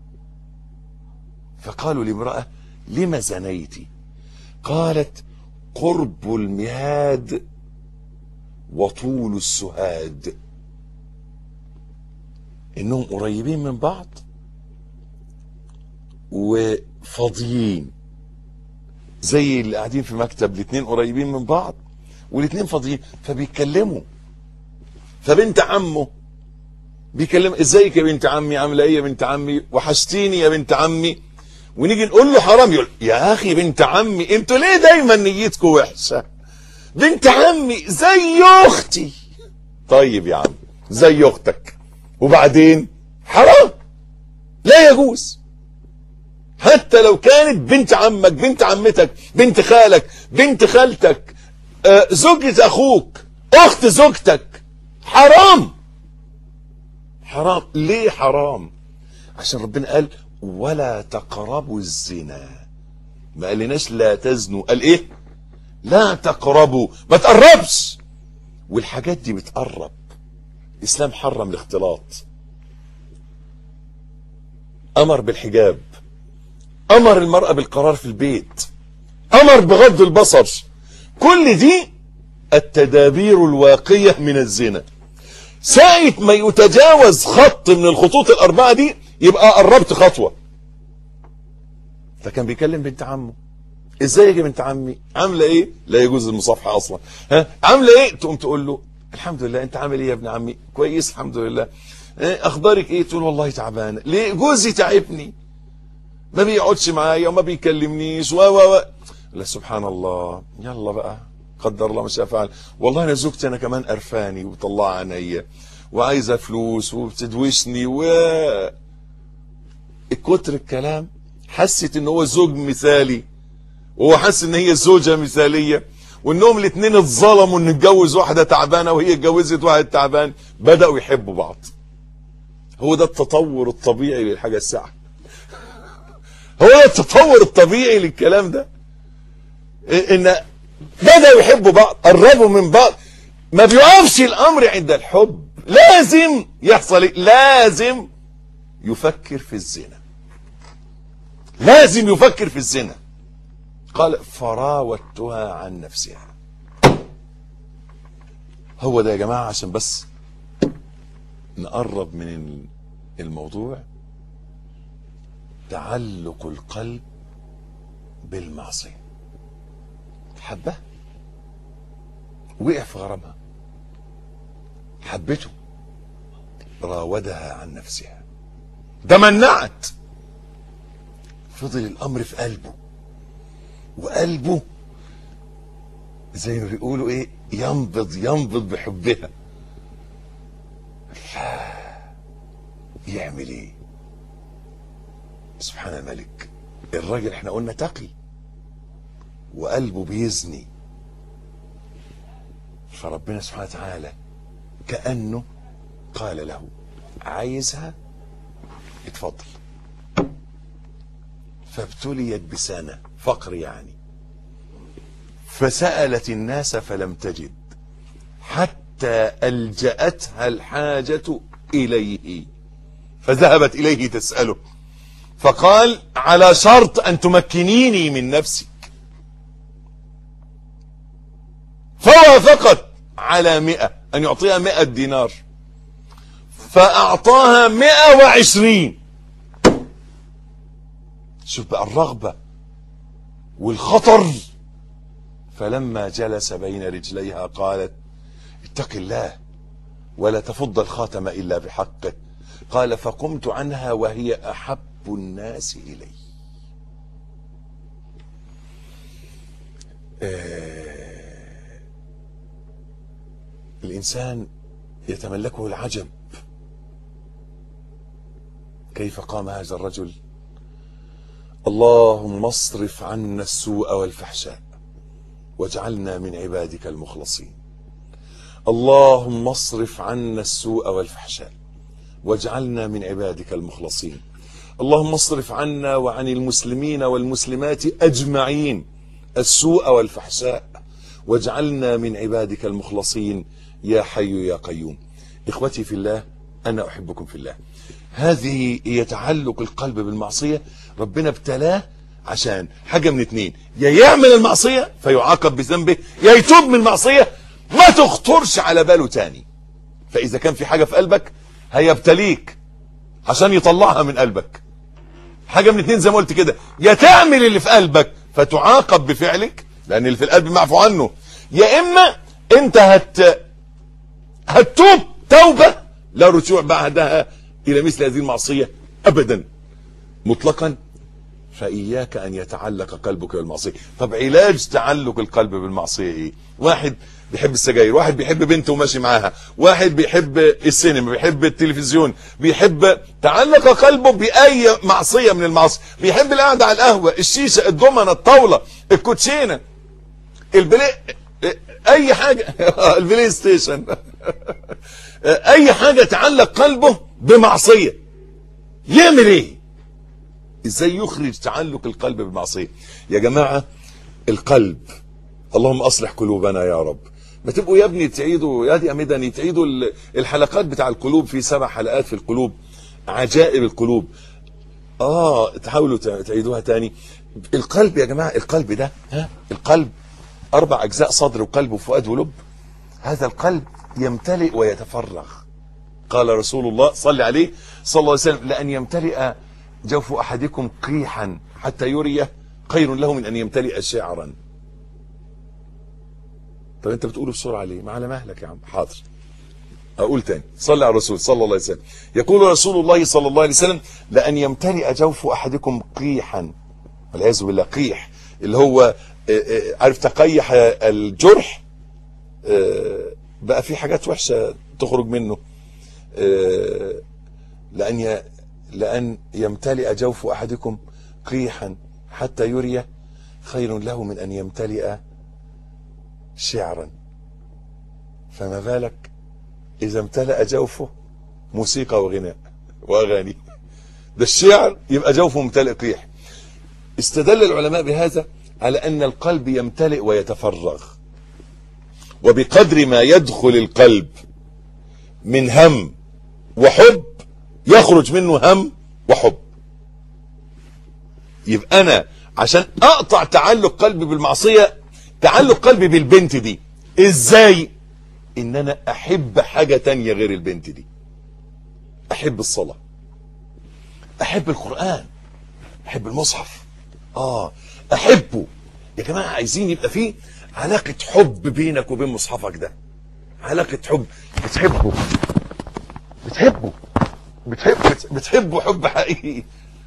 فقالوا لامراه لم زنيتي قالت قرب المهاد وطول السهاد انهم قريبين من بعض وفاضيين زي اللي قاعدين في مكتب الاتنين قريبين من بعض والاتنين فاضيين فبيتكلموا فبنت عمه بيكلم ازيك يا بنت عمي عامله ايه يا بنت عمي وحشتيني يا بنت عمي ونيجي نقول له حرام يقول يا اخي بنت عمي انتوا ليه دايما نيتكم وحشه بنت عمي زي اختي طيب يا عم زي اختك وبعدين حرام لا يجوز حتى لو كانت بنت عمك بنت عمتك بنت خالك بنت خالتك آه، زوجة اخوك اخت زوجتك حرام حرام ليه حرام عشان ربنا قال ولا تقربوا الزنا ما قالناش لا تزنوا قال ايه لا تقربوا ما تقربش والحاجات دي بتقرب الاسلام حرم الاختلاط امر بالحجاب امر المرأة بالقرار في البيت امر بغض البصر كل دي التدابير الواقية من الزنا ساعة ما يتجاوز خط من الخطوط الأربعة دي يبقى قربت خطوة فكان بيكلم بنت عمه ازيك يا بنت عمي عامله ايه لا يجوز المصافحه اصلا ها عامله ايه تقوم تقول له الحمد لله انت عامل ايه يا ابن عمي كويس الحمد لله إيه اخبارك ايه تقول والله تعبانه ليه جوزي تعبني ما بيقعدش معايا وما بيكلمنيش و و و لا سبحان الله يلا بقى قدر الله ما شاء فعل والله انا زوجتي انا كمان قرفاني وبطلع عينيا وعايزه فلوس وبتدوشني و كتر الكلام حست ان هو زوج مثالي وهو حس ان هي زوجه مثاليه وانهم الاثنين اتظلموا ان اتجوز واحده تعبانه وهي اتجوزت واحد تعبان بداوا يحبوا بعض هو ده التطور الطبيعي للحاجه الساعه هو ده التطور الطبيعي للكلام ده ان بداوا يحبوا بعض قربوا من بعض ما بيقفش الامر عند الحب لازم يحصل إيه؟ لازم يفكر في الزنا لازم يفكر في الزنا قال فراودتها عن نفسها هو ده يا جماعة عشان بس نقرب من الموضوع تعلق القلب بالمعصية حبه وقع في غرامها حبته راودها عن نفسها تمنعت فضل الامر في قلبه وقلبه زي ما بيقولوا ايه ينبض ينبض بحبها لا يعمل ايه سبحان الملك الراجل احنا قلنا تقي وقلبه بيزني فربنا سبحانه وتعالى كأنه قال له عايزها اتفضل فابتليت بسنة فقر يعني فسألت الناس فلم تجد حتى ألجأتها الحاجة إليه فذهبت إليه تسأله فقال على شرط أن تمكنيني من نفسك فوافقت على مئة أن يعطيها مئة دينار فأعطاها مئة وعشرين شوف بقى الرغبة والخطر فلما جلس بين رجليها قالت اتق الله ولا تفض الخاتم إلا بحقه قال فقمت عنها وهي أحب الناس إلي آه الإنسان يتملكه العجب كيف قام هذا الرجل اللهم اصرف عنا السوء والفحشاء واجعلنا من عبادك المخلصين اللهم اصرف عنا السوء والفحشاء واجعلنا من عبادك المخلصين اللهم اصرف عنا وعن المسلمين والمسلمات اجمعين السوء والفحشاء واجعلنا من عبادك المخلصين يا حي يا قيوم اخوتي في الله انا احبكم في الله هذه هي تعلق القلب بالمعصيه ربنا ابتلاه عشان حاجه من اتنين يا يعمل المعصيه فيعاقب بذنبه يا يتوب من المعصيه ما تخطرش على باله تاني فاذا كان في حاجه في قلبك هيبتليك عشان يطلعها من قلبك حاجه من اتنين زي ما قلت كده يا تعمل اللي في قلبك فتعاقب بفعلك لان اللي في القلب معفو عنه يا اما انت هت هتتوب توبه لا رجوع بعدها الى مثل هذه المعصيه ابدا مطلقا فإياك أن يتعلق قلبك بالمعصية طب علاج تعلق القلب بالمعصية إيه واحد بيحب السجاير واحد بيحب بنته وماشي معاها واحد بيحب السينما بيحب التلفزيون بيحب تعلق قلبه بأي معصية من المعاصي بيحب القعدة على القهوة الشيشة الضمنة الطاولة الكوتشينة البلاي أي حاجة البلاي ستيشن أي حاجة تعلق قلبه بمعصية يعمل إيه ازاي يخرج تعلق القلب بالمعصيه يا جماعه القلب اللهم اصلح قلوبنا يا رب ما تبقوا يا ابني تعيدوا يا دي يا مدني تعيدوا ال- الحلقات بتاع القلوب في سبع حلقات في القلوب عجائب القلوب اه تحاولوا تع- تعيدوها تاني القلب يا جماعه القلب ده ها القلب اربع اجزاء صدر وقلب وفؤاد ولب هذا القلب يمتلئ ويتفرغ قال رسول الله صلى عليه صلى الله عليه وسلم لأن يمتلئ جوف أحدكم قيحا حتى يريه خير له من أن يمتلئ شعرا طب أنت بتقوله بسرعة ليه ما على مهلك يا عم حاضر أقول تاني صلى على الرسول صلى الله عليه وسلم يقول رسول الله صلى الله عليه وسلم لأن يمتلئ جوف أحدكم قيحا والعياذ بالله قيح اللي هو آه، آه، عارف تقيح الجرح آه، بقى في حاجات وحشة تخرج منه آه، لأن ي... لأن يمتلئ جوف أحدكم قيحا حتى يري خير له من أن يمتلئ شعرا فما بالك إذا امتلأ جوفه موسيقى وغناء وأغاني ده الشعر يبقى جوفه ممتلئ قيح استدل العلماء بهذا على أن القلب يمتلئ ويتفرغ وبقدر ما يدخل القلب من هم وحب يخرج منه هم وحب يبقى انا عشان اقطع تعلق قلبي بالمعصيه تعلق قلبي بالبنت دي ازاي ان انا احب حاجه تانية غير البنت دي احب الصلاه احب القران احب المصحف اه احبه يا جماعه عايزين يبقى فيه علاقه حب بينك وبين مصحفك ده علاقه حب بتحبه بتحبه بتحب بتحبه حب حقيقي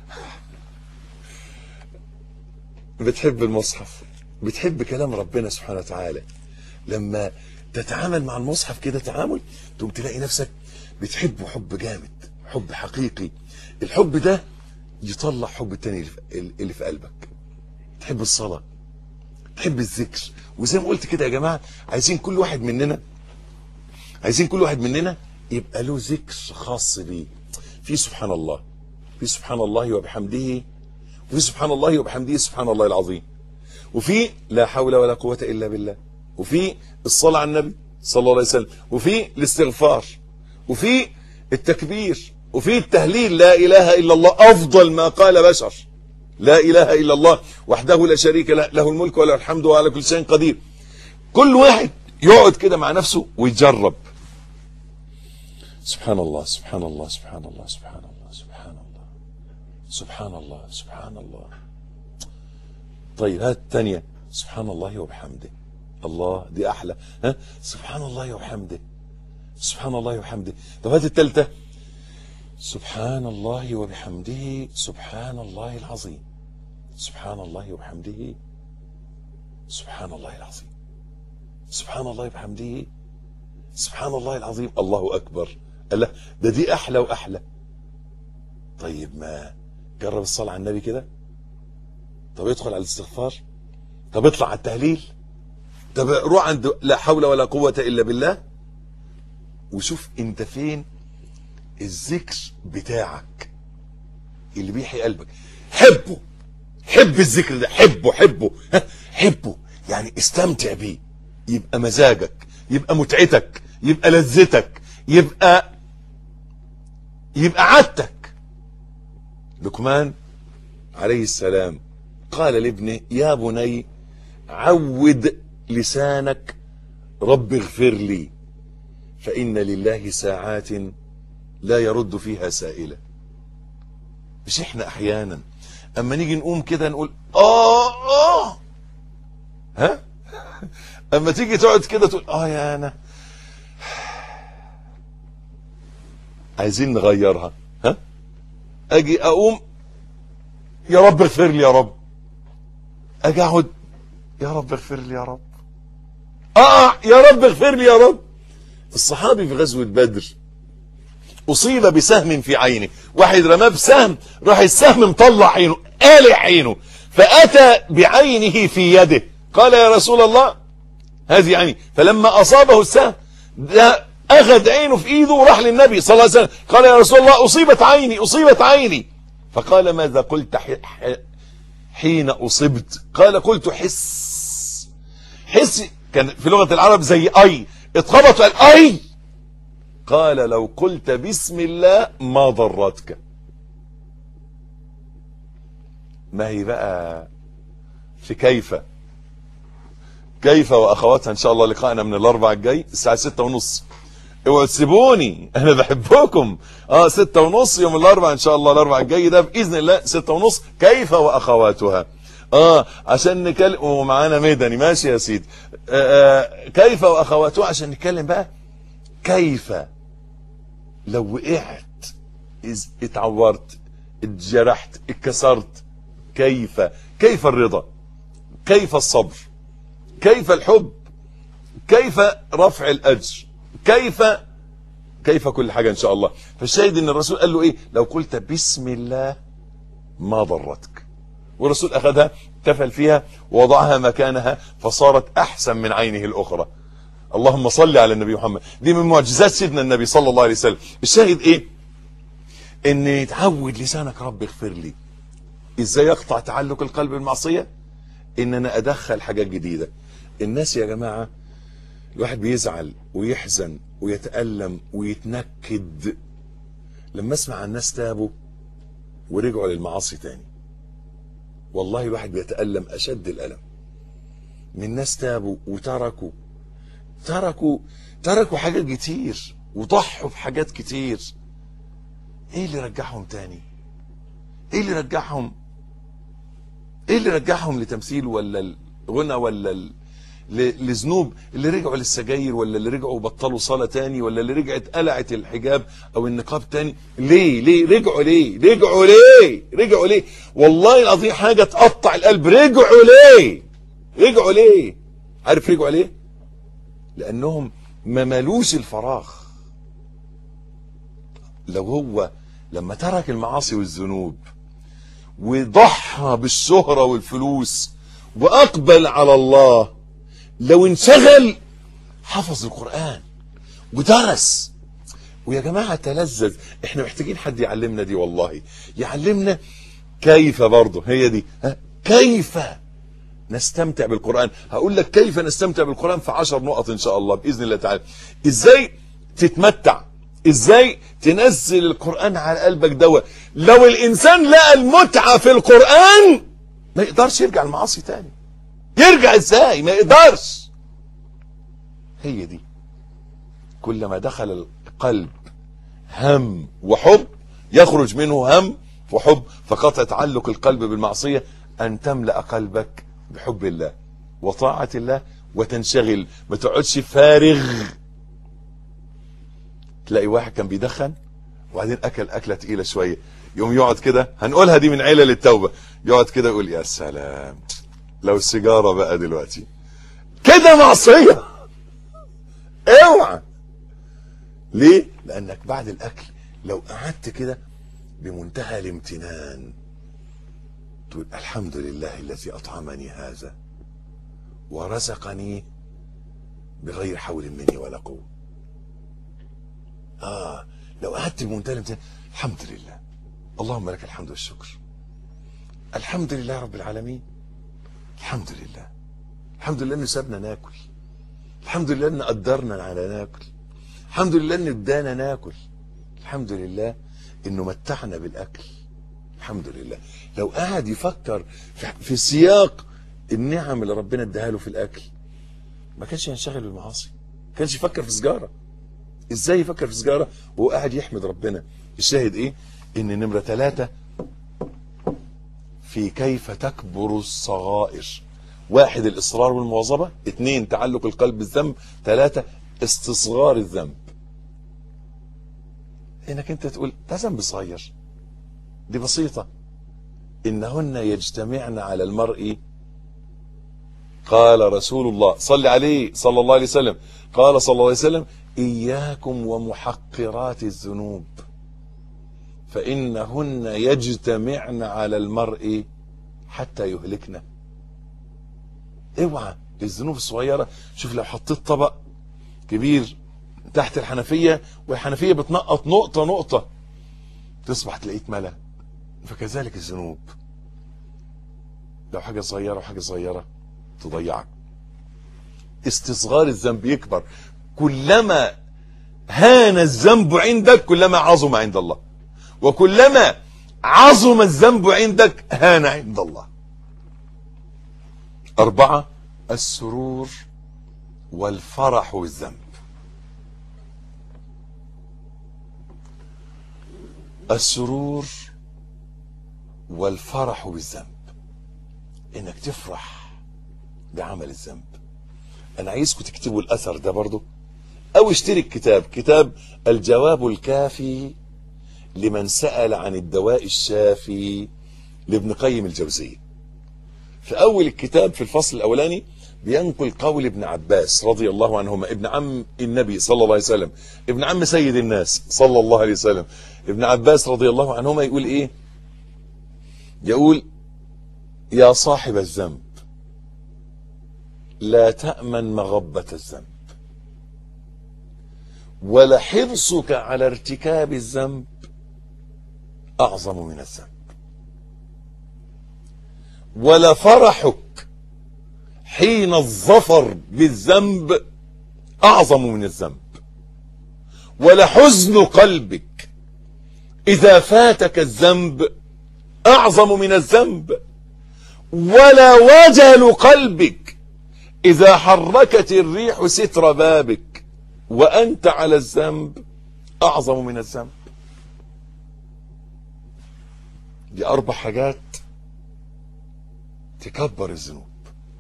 بتحب المصحف بتحب كلام ربنا سبحانه وتعالى لما تتعامل مع المصحف كده تعامل تقوم تلاقي نفسك بتحبه حب جامد حب حقيقي الحب ده يطلع حب التاني اللي في- اللي في قلبك تحب الصلاة تحب الذكر وزي ما قلت كده يا جماعة عايزين كل واحد مننا عايزين كل واحد مننا يبقى له ذكر خاص بيه في سبحان الله في سبحان الله وبحمده وفي سبحان الله وبحمده سبحان الله العظيم وفي لا حول ولا قوة إلا بالله وفي الصلاة على النبي صلى الله عليه وسلم وفي الاستغفار وفي التكبير وفي التهليل لا إله إلا الله أفضل ما قال بشر لا إله إلا الله وحده لا شريك له له الملك وله الحمد وعلى كل شيء قدير كل واحد يقعد كده مع نفسه ويجرب سبحان الله سبحان الله سبحان الله سبحان الله سبحان الله سبحان الله سبحان الله طيب هات الثانية سبحان الله وبحمده الله دي أحلى ها سبحان الله وبحمده سبحان الله وبحمده طب هات الثالثة سبحان الله وبحمده سبحان الله العظيم سبحان الله وبحمده سبحان الله العظيم سبحان الله وبحمده سبحان الله العظيم الله أكبر قال له ده دي أحلى وأحلى طيب ما جرب الصلاة على النبي كده طب ادخل على الاستغفار طب اطلع على التهليل طب روح عند لا حول ولا قوة إلا بالله وشوف انت فين الذكر بتاعك اللي بيحيي قلبك حبه حب الذكر ده حبه حبه ها، حبه يعني استمتع بيه يبقى مزاجك يبقى متعتك يبقى لذتك يبقى يبقى عادتك لقمان عليه السلام قال لابنه يا بني عود لسانك رب اغفر لي فإن لله ساعات لا يرد فيها سائلة مش احنا احيانا اما نيجي نقوم كده نقول اه اه ها اما تيجي تقعد كده تقول اه يا انا عايزين نغيرها ها اجي اقوم يا رب اغفر لي يا رب اجي اقعد يا رب اغفر لي يا رب اه يا رب اغفر لي يا رب الصحابي في غزوة بدر أصيب بسهم في عينه واحد رماه بسهم راح السهم مطلع عينه قالع عينه فأتى بعينه في يده قال يا رسول الله هذه عيني فلما أصابه السهم ده أخذ عينه في إيده وراح للنبي صلى الله عليه وسلم قال يا رسول الله أصيبت عيني أصيبت عيني فقال ماذا قلت ح- ح- حين أصبت قال قلت حس حس كان في لغة العرب زي اي اتخبط قال اي قال لو قلت بسم الله ما ضرتك ما هي بقى في كيف كيف واخواتها ان شاء الله لقائنا من الاربع الجاي الساعه ستة ونص اوعوا تسيبوني انا بحبكم اه ستة ونص يوم الاربع ان شاء الله الاربع الجاي ده باذن الله ستة ونص كيف واخواتها اه عشان نكلم ومعانا ميداني ماشي يا سيدي آه آه كيف واخواتها عشان نتكلم بقى كيف لو وقعت إز اتعورت اتجرحت اتكسرت كيف كيف الرضا كيف الصبر كيف الحب كيف رفع الاجر كيف كيف كل حاجه ان شاء الله فالشاهد ان الرسول قال له ايه لو قلت بسم الله ما ضرتك والرسول اخذها تفل فيها ووضعها مكانها فصارت احسن من عينه الاخرى اللهم صل على النبي محمد دي من معجزات سيدنا النبي صلى الله عليه وسلم الشاهد ايه ان يتعود لسانك رب اغفر لي ازاي يقطع تعلق القلب بالمعصيه ان انا ادخل حاجات جديده الناس يا جماعه الواحد بيزعل ويحزن ويتألم ويتنكد لما اسمع عن ناس تابوا ورجعوا للمعاصي تاني والله الواحد بيتألم أشد الألم من ناس تابوا وتركوا تركوا تركوا حاجات كتير وضحوا بحاجات كتير ايه اللي رجعهم تاني ايه اللي رجعهم ايه اللي رجعهم لتمثيل ولا الغنى ولا ال... لذنوب اللي رجعوا للسجاير ولا اللي رجعوا بطلوا صلاة تاني ولا اللي رجعت قلعت الحجاب او النقاب تاني ليه ليه رجعوا ليه رجعوا ليه رجعوا ليه والله العظيم حاجة تقطع القلب رجعوا ليه رجعوا ليه عارف رجعوا ليه لانهم ما ملوش الفراغ لو هو لما ترك المعاصي والذنوب وضحى بالشهرة والفلوس واقبل على الله لو انشغل حفظ القرآن ودرس ويا جماعة تلذذ احنا محتاجين حد يعلمنا دي والله يعلمنا كيف برضه هي دي ها كيف نستمتع بالقرآن هقول لك كيف نستمتع بالقرآن في عشر نقط ان شاء الله بإذن الله تعالى ازاي تتمتع ازاي تنزل القرآن على قلبك دواء لو الانسان لقى المتعة في القرآن ما يقدرش يرجع المعاصي تاني يرجع ازاي ما يقدرش هي دي كلما دخل القلب هم وحب يخرج منه هم وحب فقطع تعلق القلب بالمعصية أن تملأ قلبك بحب الله وطاعة الله وتنشغل ما تقعدش فارغ تلاقي واحد كان بيدخن وبعدين أكل أكلة تقيلة شوية يوم يقعد كده هنقولها دي من عيلة للتوبة يقعد كده يقول يا سلام لو السيجارة بقى دلوقتي كده معصية اوعى ليه لانك بعد الاكل لو قعدت كده بمنتهى الامتنان تقول الحمد لله الذي اطعمني هذا ورزقني بغير حول مني ولا قوه اه لو قعدت بمنتهى الامتنان الحمد لله اللهم لك الحمد والشكر الحمد لله رب العالمين الحمد لله الحمد لله انه سابنا ناكل الحمد لله انه قدرنا على ناكل الحمد لله انه ادانا ناكل الحمد لله انه متعنا بالاكل الحمد لله لو قعد يفكر في سياق النعم اللي ربنا اداها له في الاكل ما كانش ينشغل بالمعاصي ما كانش يفكر في سجاره ازاي يفكر في سجاره وهو قاعد يحمد ربنا الشاهد ايه ان نمره ثلاثة في كيف تكبر الصغائر واحد الإصرار والمواظبة اثنين تعلق القلب بالذنب ثلاثة استصغار الذنب انك انت تقول ده ذنب صغير دي بسيطة انهن يجتمعن على المرء قال رسول الله صل عليه صلى الله عليه وسلم قال صلى الله عليه وسلم إياكم ومحقرات الذنوب فإنهن يجتمعن على المرء حتى يهلكنا اوعى الذنوب الصغيرة شوف لو حطيت طبق كبير تحت الحنفية والحنفية بتنقط نقطة نقطة تصبح تلاقيك ملا فكذلك الذنوب لو حاجة صغيرة وحاجة صغيرة تضيعك استصغار الذنب يكبر كلما هان الذنب عندك كلما عظم عند الله وكلما عظم الذنب عندك هان عند الله أربعة السرور والفرح بالذنب السرور والفرح بالذنب انك تفرح بعمل الذنب انا عايزكم تكتبوا الاثر ده برضو او اشتري الكتاب كتاب الجواب الكافي لمن سأل عن الدواء الشافي لابن قيم الجوزية في اول الكتاب في الفصل الاولاني بينقل قول ابن عباس رضي الله عنهما ابن عم النبي صلى الله عليه وسلم ابن عم سيد الناس صلى الله عليه وسلم ابن عباس رضي الله عنهما يقول ايه يقول يا صاحب الذنب لا تأمن مغبة الذنب ولحرصك على ارتكاب الذنب أعظم من الذنب ولفرحك حين الظفر بالذنب أعظم من الذنب ولحزن قلبك إذا فاتك الذنب أعظم من الذنب ولا وجل قلبك إذا حركت الريح ستر بابك وأنت على الذنب أعظم من الذنب دي أربع حاجات تكبر الذنوب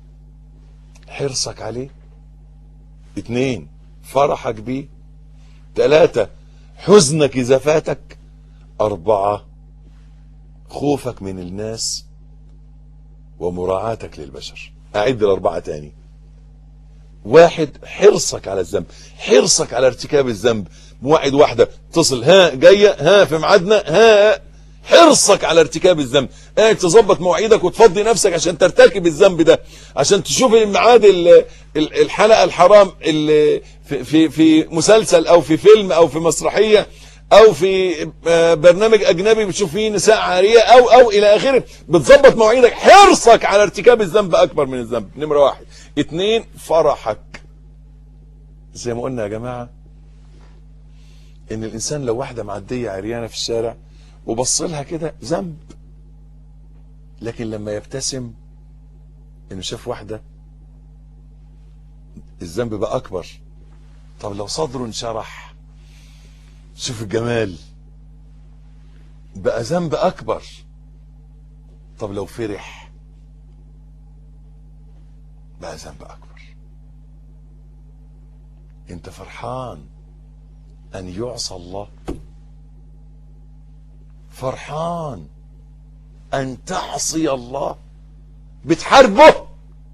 حرصك عليه اتنين فرحك بيه تلاتة حزنك إذا فاتك أربعة خوفك من الناس ومراعاتك للبشر أعد الأربعة تاني واحد حرصك على الذنب حرصك على ارتكاب الذنب موعد واحدة تصل ها جاية ها في ميعادنا ها حرصك على ارتكاب الذنب قاعد تظبط مواعيدك وتفضي نفسك عشان ترتكب الذنب ده عشان تشوف الميعاد ال- ال- الحلقة الحرام اللي في, في, في مسلسل او في فيلم او في مسرحية او في آه، برنامج اجنبي بتشوف فيه نساء عارية او او الى اخره بتظبط مواعيدك حرصك على ارتكاب الذنب اكبر من الذنب نمرة واحد اتنين فرحك زي ما قلنا يا جماعة ان الانسان لو واحدة معدية عريانة في الشارع وبص لها كده ذنب لكن لما يبتسم انه شاف واحدة الذنب بقى اكبر طب لو صدره انشرح شوف الجمال بقى ذنب اكبر طب لو فرح بقى ذنب اكبر انت فرحان ان يعصى الله فرحان ان تعصي الله بتحاربه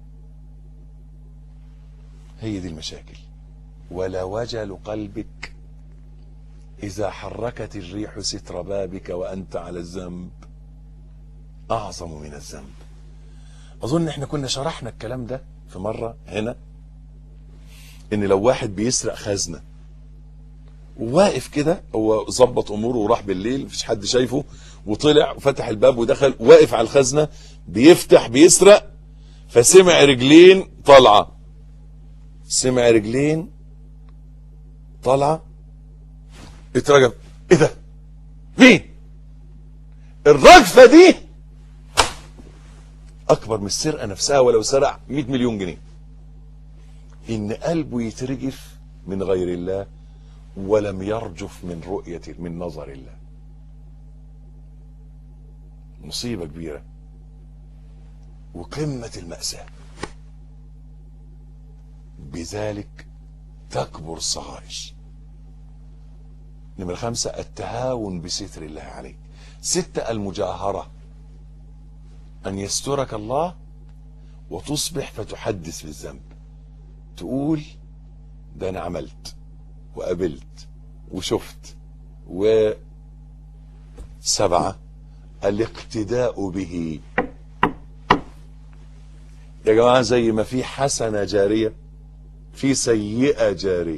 هي دي المشاكل ولا وجل قلبك اذا حركت الريح ستر بابك وانت على الذنب اعظم من الذنب اظن احنا كنا شرحنا الكلام ده في مره هنا ان لو واحد بيسرق خزنه وواقف كده هو ظبط اموره وراح بالليل مفيش حد شايفه وطلع وفتح الباب ودخل واقف على الخزنه بيفتح بيسرق فسمع رجلين طالعه سمع رجلين طالعه اترجم ايه ده مين الرجفه دي اكبر من السرقه نفسها ولو سرق 100 مليون جنيه ان قلبه يترجف من غير الله ولم يرجف من رؤية من نظر الله مصيبة كبيرة وقمة المأساة بذلك تكبر الصغائر نمرة خمسة التهاون بستر الله عليك ستة المجاهرة أن يسترك الله وتصبح فتحدث بالذنب تقول ده أنا عملت وقابلت وشفت وسبعة الاقتداء به يا جماعة زي ما في حسنة جارية في سيئة جارية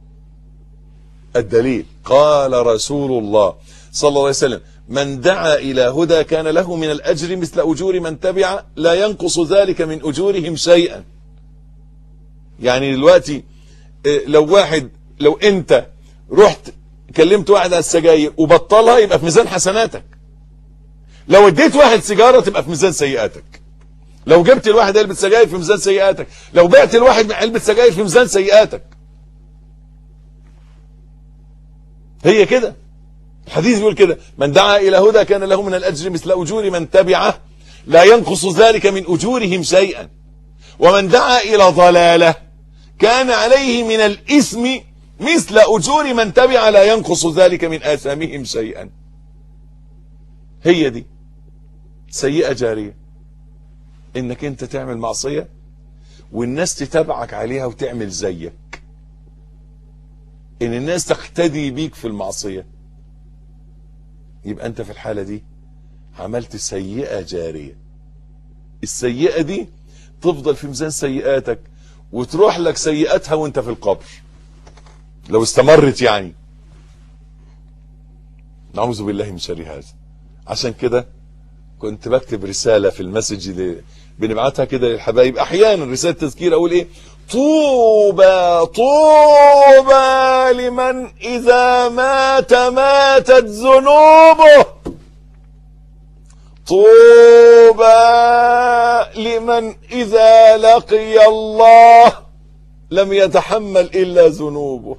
الدليل قال رسول الله صلى الله عليه وسلم من دعا إلى هدى كان له من الأجر مثل أجور من تبع لا ينقص ذلك من أجورهم شيئا يعني دلوقتي اه، لو واحد لو انت رحت كلمت واحد على السجاير وبطلها يبقى في ميزان حسناتك لو اديت واحد سيجاره تبقى في ميزان سيئاتك لو جبت الواحد علبه سجاير في ميزان سيئاتك لو بعت الواحد علبه سجاير في ميزان سيئاتك هي كده الحديث بيقول كده من دعا الى هدى كان له من الاجر مثل اجور من تبعه لا ينقص ذلك من اجورهم شيئا ومن دعا الى ضلاله كان عليه من الاثم مثل اجور من تبع لا ينقص ذلك من اثامهم شيئا هي دي سيئه جاريه انك انت تعمل معصيه والناس تتابعك عليها وتعمل زيك ان الناس تقتدي بيك في المعصيه يبقى انت في الحاله دي عملت سيئه جاريه السيئه دي تفضل في ميزان سيئاتك وتروح لك سيئاتها وانت في القبر لو استمرت يعني نعوذ بالله من شر هذا عشان كده كنت بكتب رسالة في المسج اللي بنبعتها كده للحبايب احيانا رسالة تذكير اقول ايه طوبى طوبى لمن اذا مات ماتت ذنوبه طوبى لمن اذا لقي الله لم يتحمل الا ذنوبه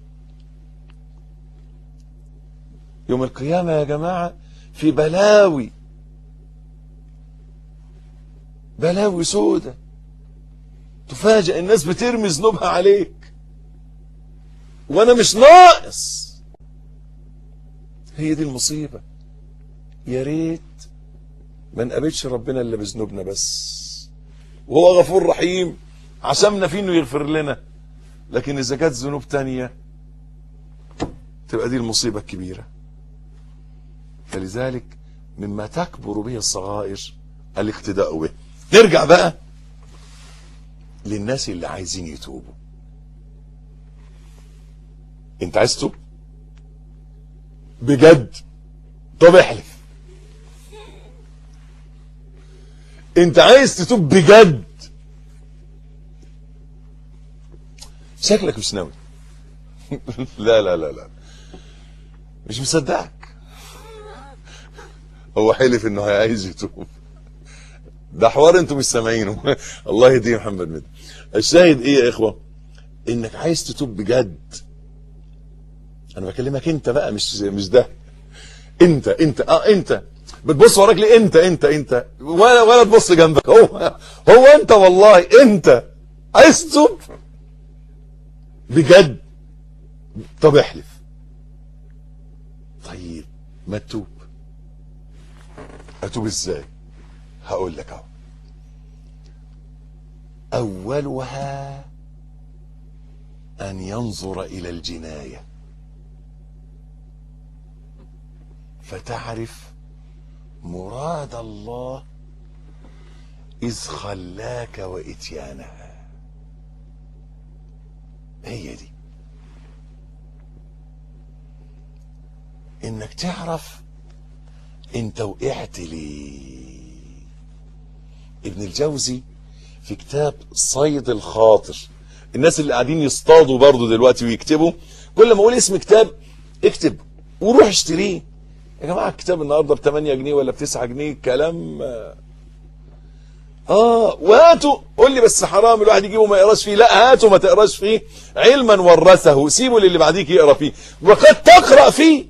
يوم القيامة يا جماعة في بلاوي بلاوي سودة تفاجئ الناس بترمي ذنوبها عليك وانا مش ناقص هي دي المصيبة يا ريت ما نقابلش ربنا الا بذنوبنا بس وهو غفور رحيم عشمنا فيه انه يغفر لنا لكن اذا كانت ذنوب تانية تبقى دي المصيبة الكبيرة فلذلك مما تكبر به الصغائر الاقتداء به نرجع بقى للناس اللي عايزين يتوبوا انت عايز تتوب بجد طب احلف انت عايز تتوب بجد شكلك مش ناوي لا لا لا لا مش مصدقك هو حلف انه عايز يتوب ده حوار انتوا مش سامعينه الله يهديه محمد مدى الشاهد ايه يا اخوه انك عايز تتوب بجد انا بكلمك انت بقى مش مش ده انت انت اه انت بتبص وراك ليه انت انت انت ولا ولا تبص جنبك هو هو انت والله انت عايز تتوب بجد طب احلف طيب ما تتوب اتوب ازاي هقول لك اهو اولها ان ينظر الى الجنايه فتعرف مراد الله اذ خلاك واتيانها هي دي انك تعرف انت وقعت ليه ابن الجوزي في كتاب صيد الخاطر الناس اللي قاعدين يصطادوا برضو دلوقتي ويكتبوا كل ما اقول اسم كتاب اكتب وروح اشتريه يا جماعه الكتاب النهارده ب 8 جنيه ولا ب 9 جنيه كلام اه وهاتوا قول لي بس حرام الواحد يجيبه ما يقراش فيه لا هاته ما تقراش فيه علما ورثه سيبه للي بعديك يقرا فيه وقد تقرا فيه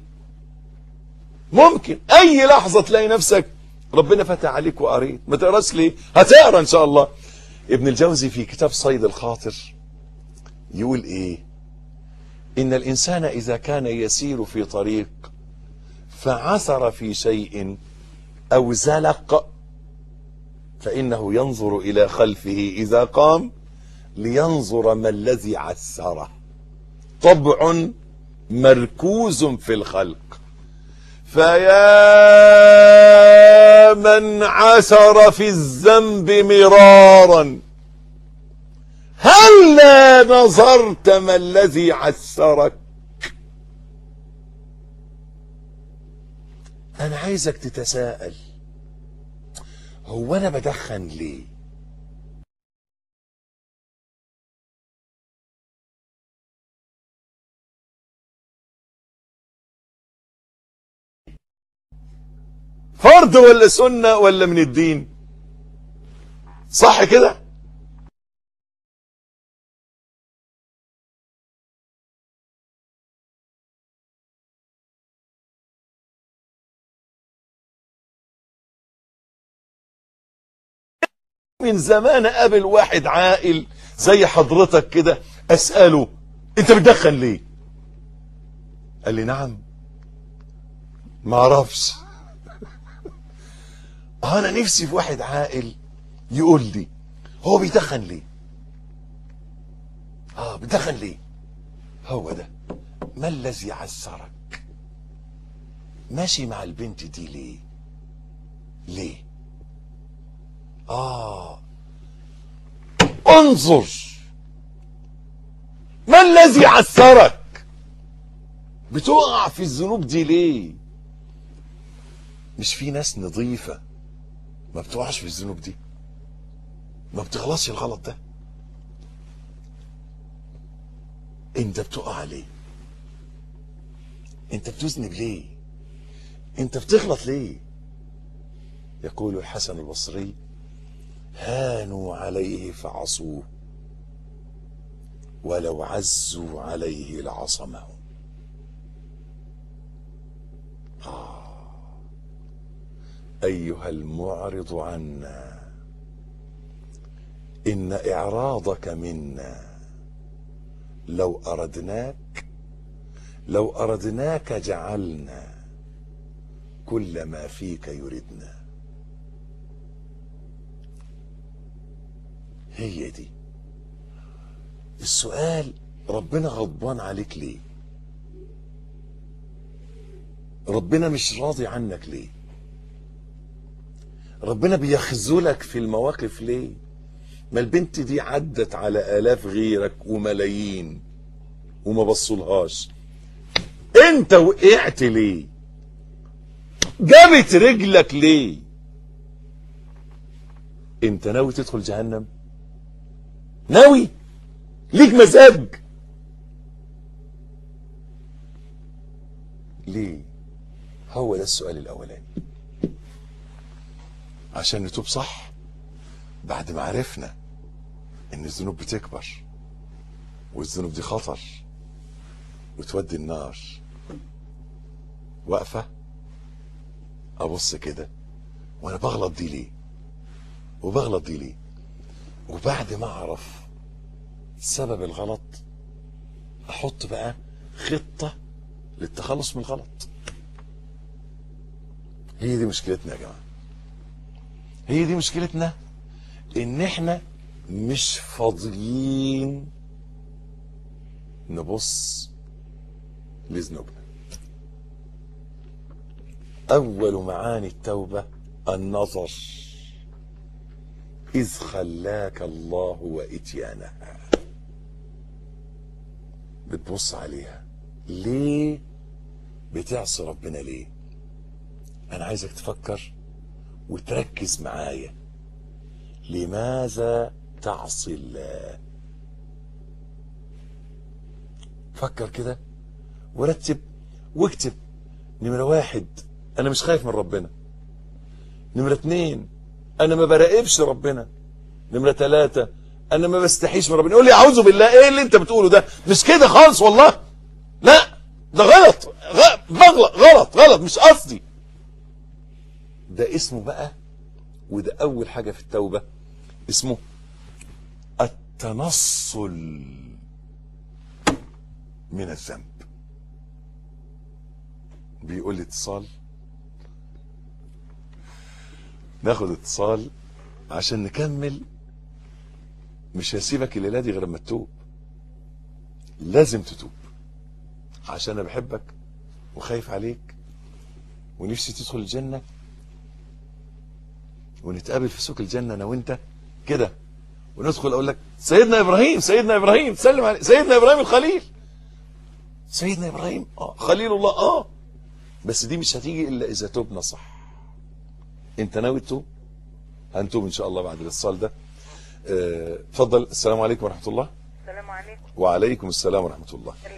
ممكن اي لحظه تلاقي نفسك ربنا فتح عليك وقريت ما تقراش ليه هتقرا ان شاء الله ابن الجوزي في كتاب صيد الخاطر يقول ايه ان الانسان اذا كان يسير في طريق فعثر في شيء او زلق فانه ينظر الى خلفه اذا قام لينظر ما الذي عسره طبع مركوز في الخلق فيا من عثر في الذنب مرارا هلا نظرت ما الذي عسرك انا عايزك تتساءل هو انا بدخن ليه فرض ولا سنة ولا من الدين صح كده من زمان قابل واحد عاقل زي حضرتك كده اساله انت بتدخن ليه قال لي نعم ما اعرفش انا نفسي في واحد عاقل يقول لي هو بيدخن ليه اه بيدخن ليه هو ده ما الذي عسرك ماشي مع البنت دي ليه ليه آه انظر ما الذي عثرك بتقع في الذنوب دي ليه مش في ناس نظيفة ما بتقعش في الذنوب دي ما بتغلطش الغلط ده انت بتقع ليه انت بتذنب ليه انت بتغلط ليه يقول الحسن البصري هانوا عليه فعصوه ولو عزوا عليه لعصمه آه. أيها المعرض عنا إن إعراضك منا لو أردناك لو أردناك جعلنا كل ما فيك يردنا هي دي السؤال ربنا غضبان عليك ليه ربنا مش راضي عنك ليه ربنا بيخذلك في المواقف ليه ما البنت دي عدت على آلاف غيرك وملايين وما بصولهاش انت وقعت ليه جابت رجلك ليه انت ناوي تدخل جهنم ناوي ليك مزاج ليه هو ده السؤال الاولاني عشان نتوب صح بعد ما عرفنا ان الذنوب بتكبر والذنوب دي خطر وتودي النار واقفة ابص كده وانا بغلط دي ليه وبغلط دي ليه وبعد ما اعرف سبب الغلط احط بقى خطة للتخلص من الغلط هي دي مشكلتنا يا جماعة هي دي مشكلتنا ان احنا مش فاضيين نبص لذنوبنا اول معاني التوبة النظر إذ خلاك الله وإتيانها بتبص عليها ليه بتعصي ربنا ليه أنا عايزك تفكر وتركز معايا لماذا تعصي الله فكر كده ورتب واكتب نمرة واحد أنا مش خايف من ربنا نمرة اتنين انا ما براقبش ربنا نمره ثلاثة انا ما بستحيش من ربنا يقول لي اعوذ بالله ايه اللي انت بتقوله ده مش كده خالص والله لا ده غلط غ- بغلط غلط غلط مش قصدي ده اسمه بقى وده اول حاجه في التوبه اسمه التنصل من الذنب بيقول لي اتصال ناخد اتصال عشان نكمل مش هسيبك الليله دي غير لما تتوب لازم تتوب عشان انا بحبك وخايف عليك ونفسي تدخل الجنه ونتقابل في سوق الجنه انا وانت كده وندخل اقول لك سيدنا ابراهيم سيدنا ابراهيم سلم عليه سيدنا ابراهيم الخليل سيدنا ابراهيم اه خليل الله اه بس دي مش هتيجي الا اذا تبنا صح انت ناوي تتوب هنتوب ان شاء الله بعد الاتصال ده آه، اتفضل السلام عليكم ورحمه الله السلام عليكم وعليكم السلام ورحمه الله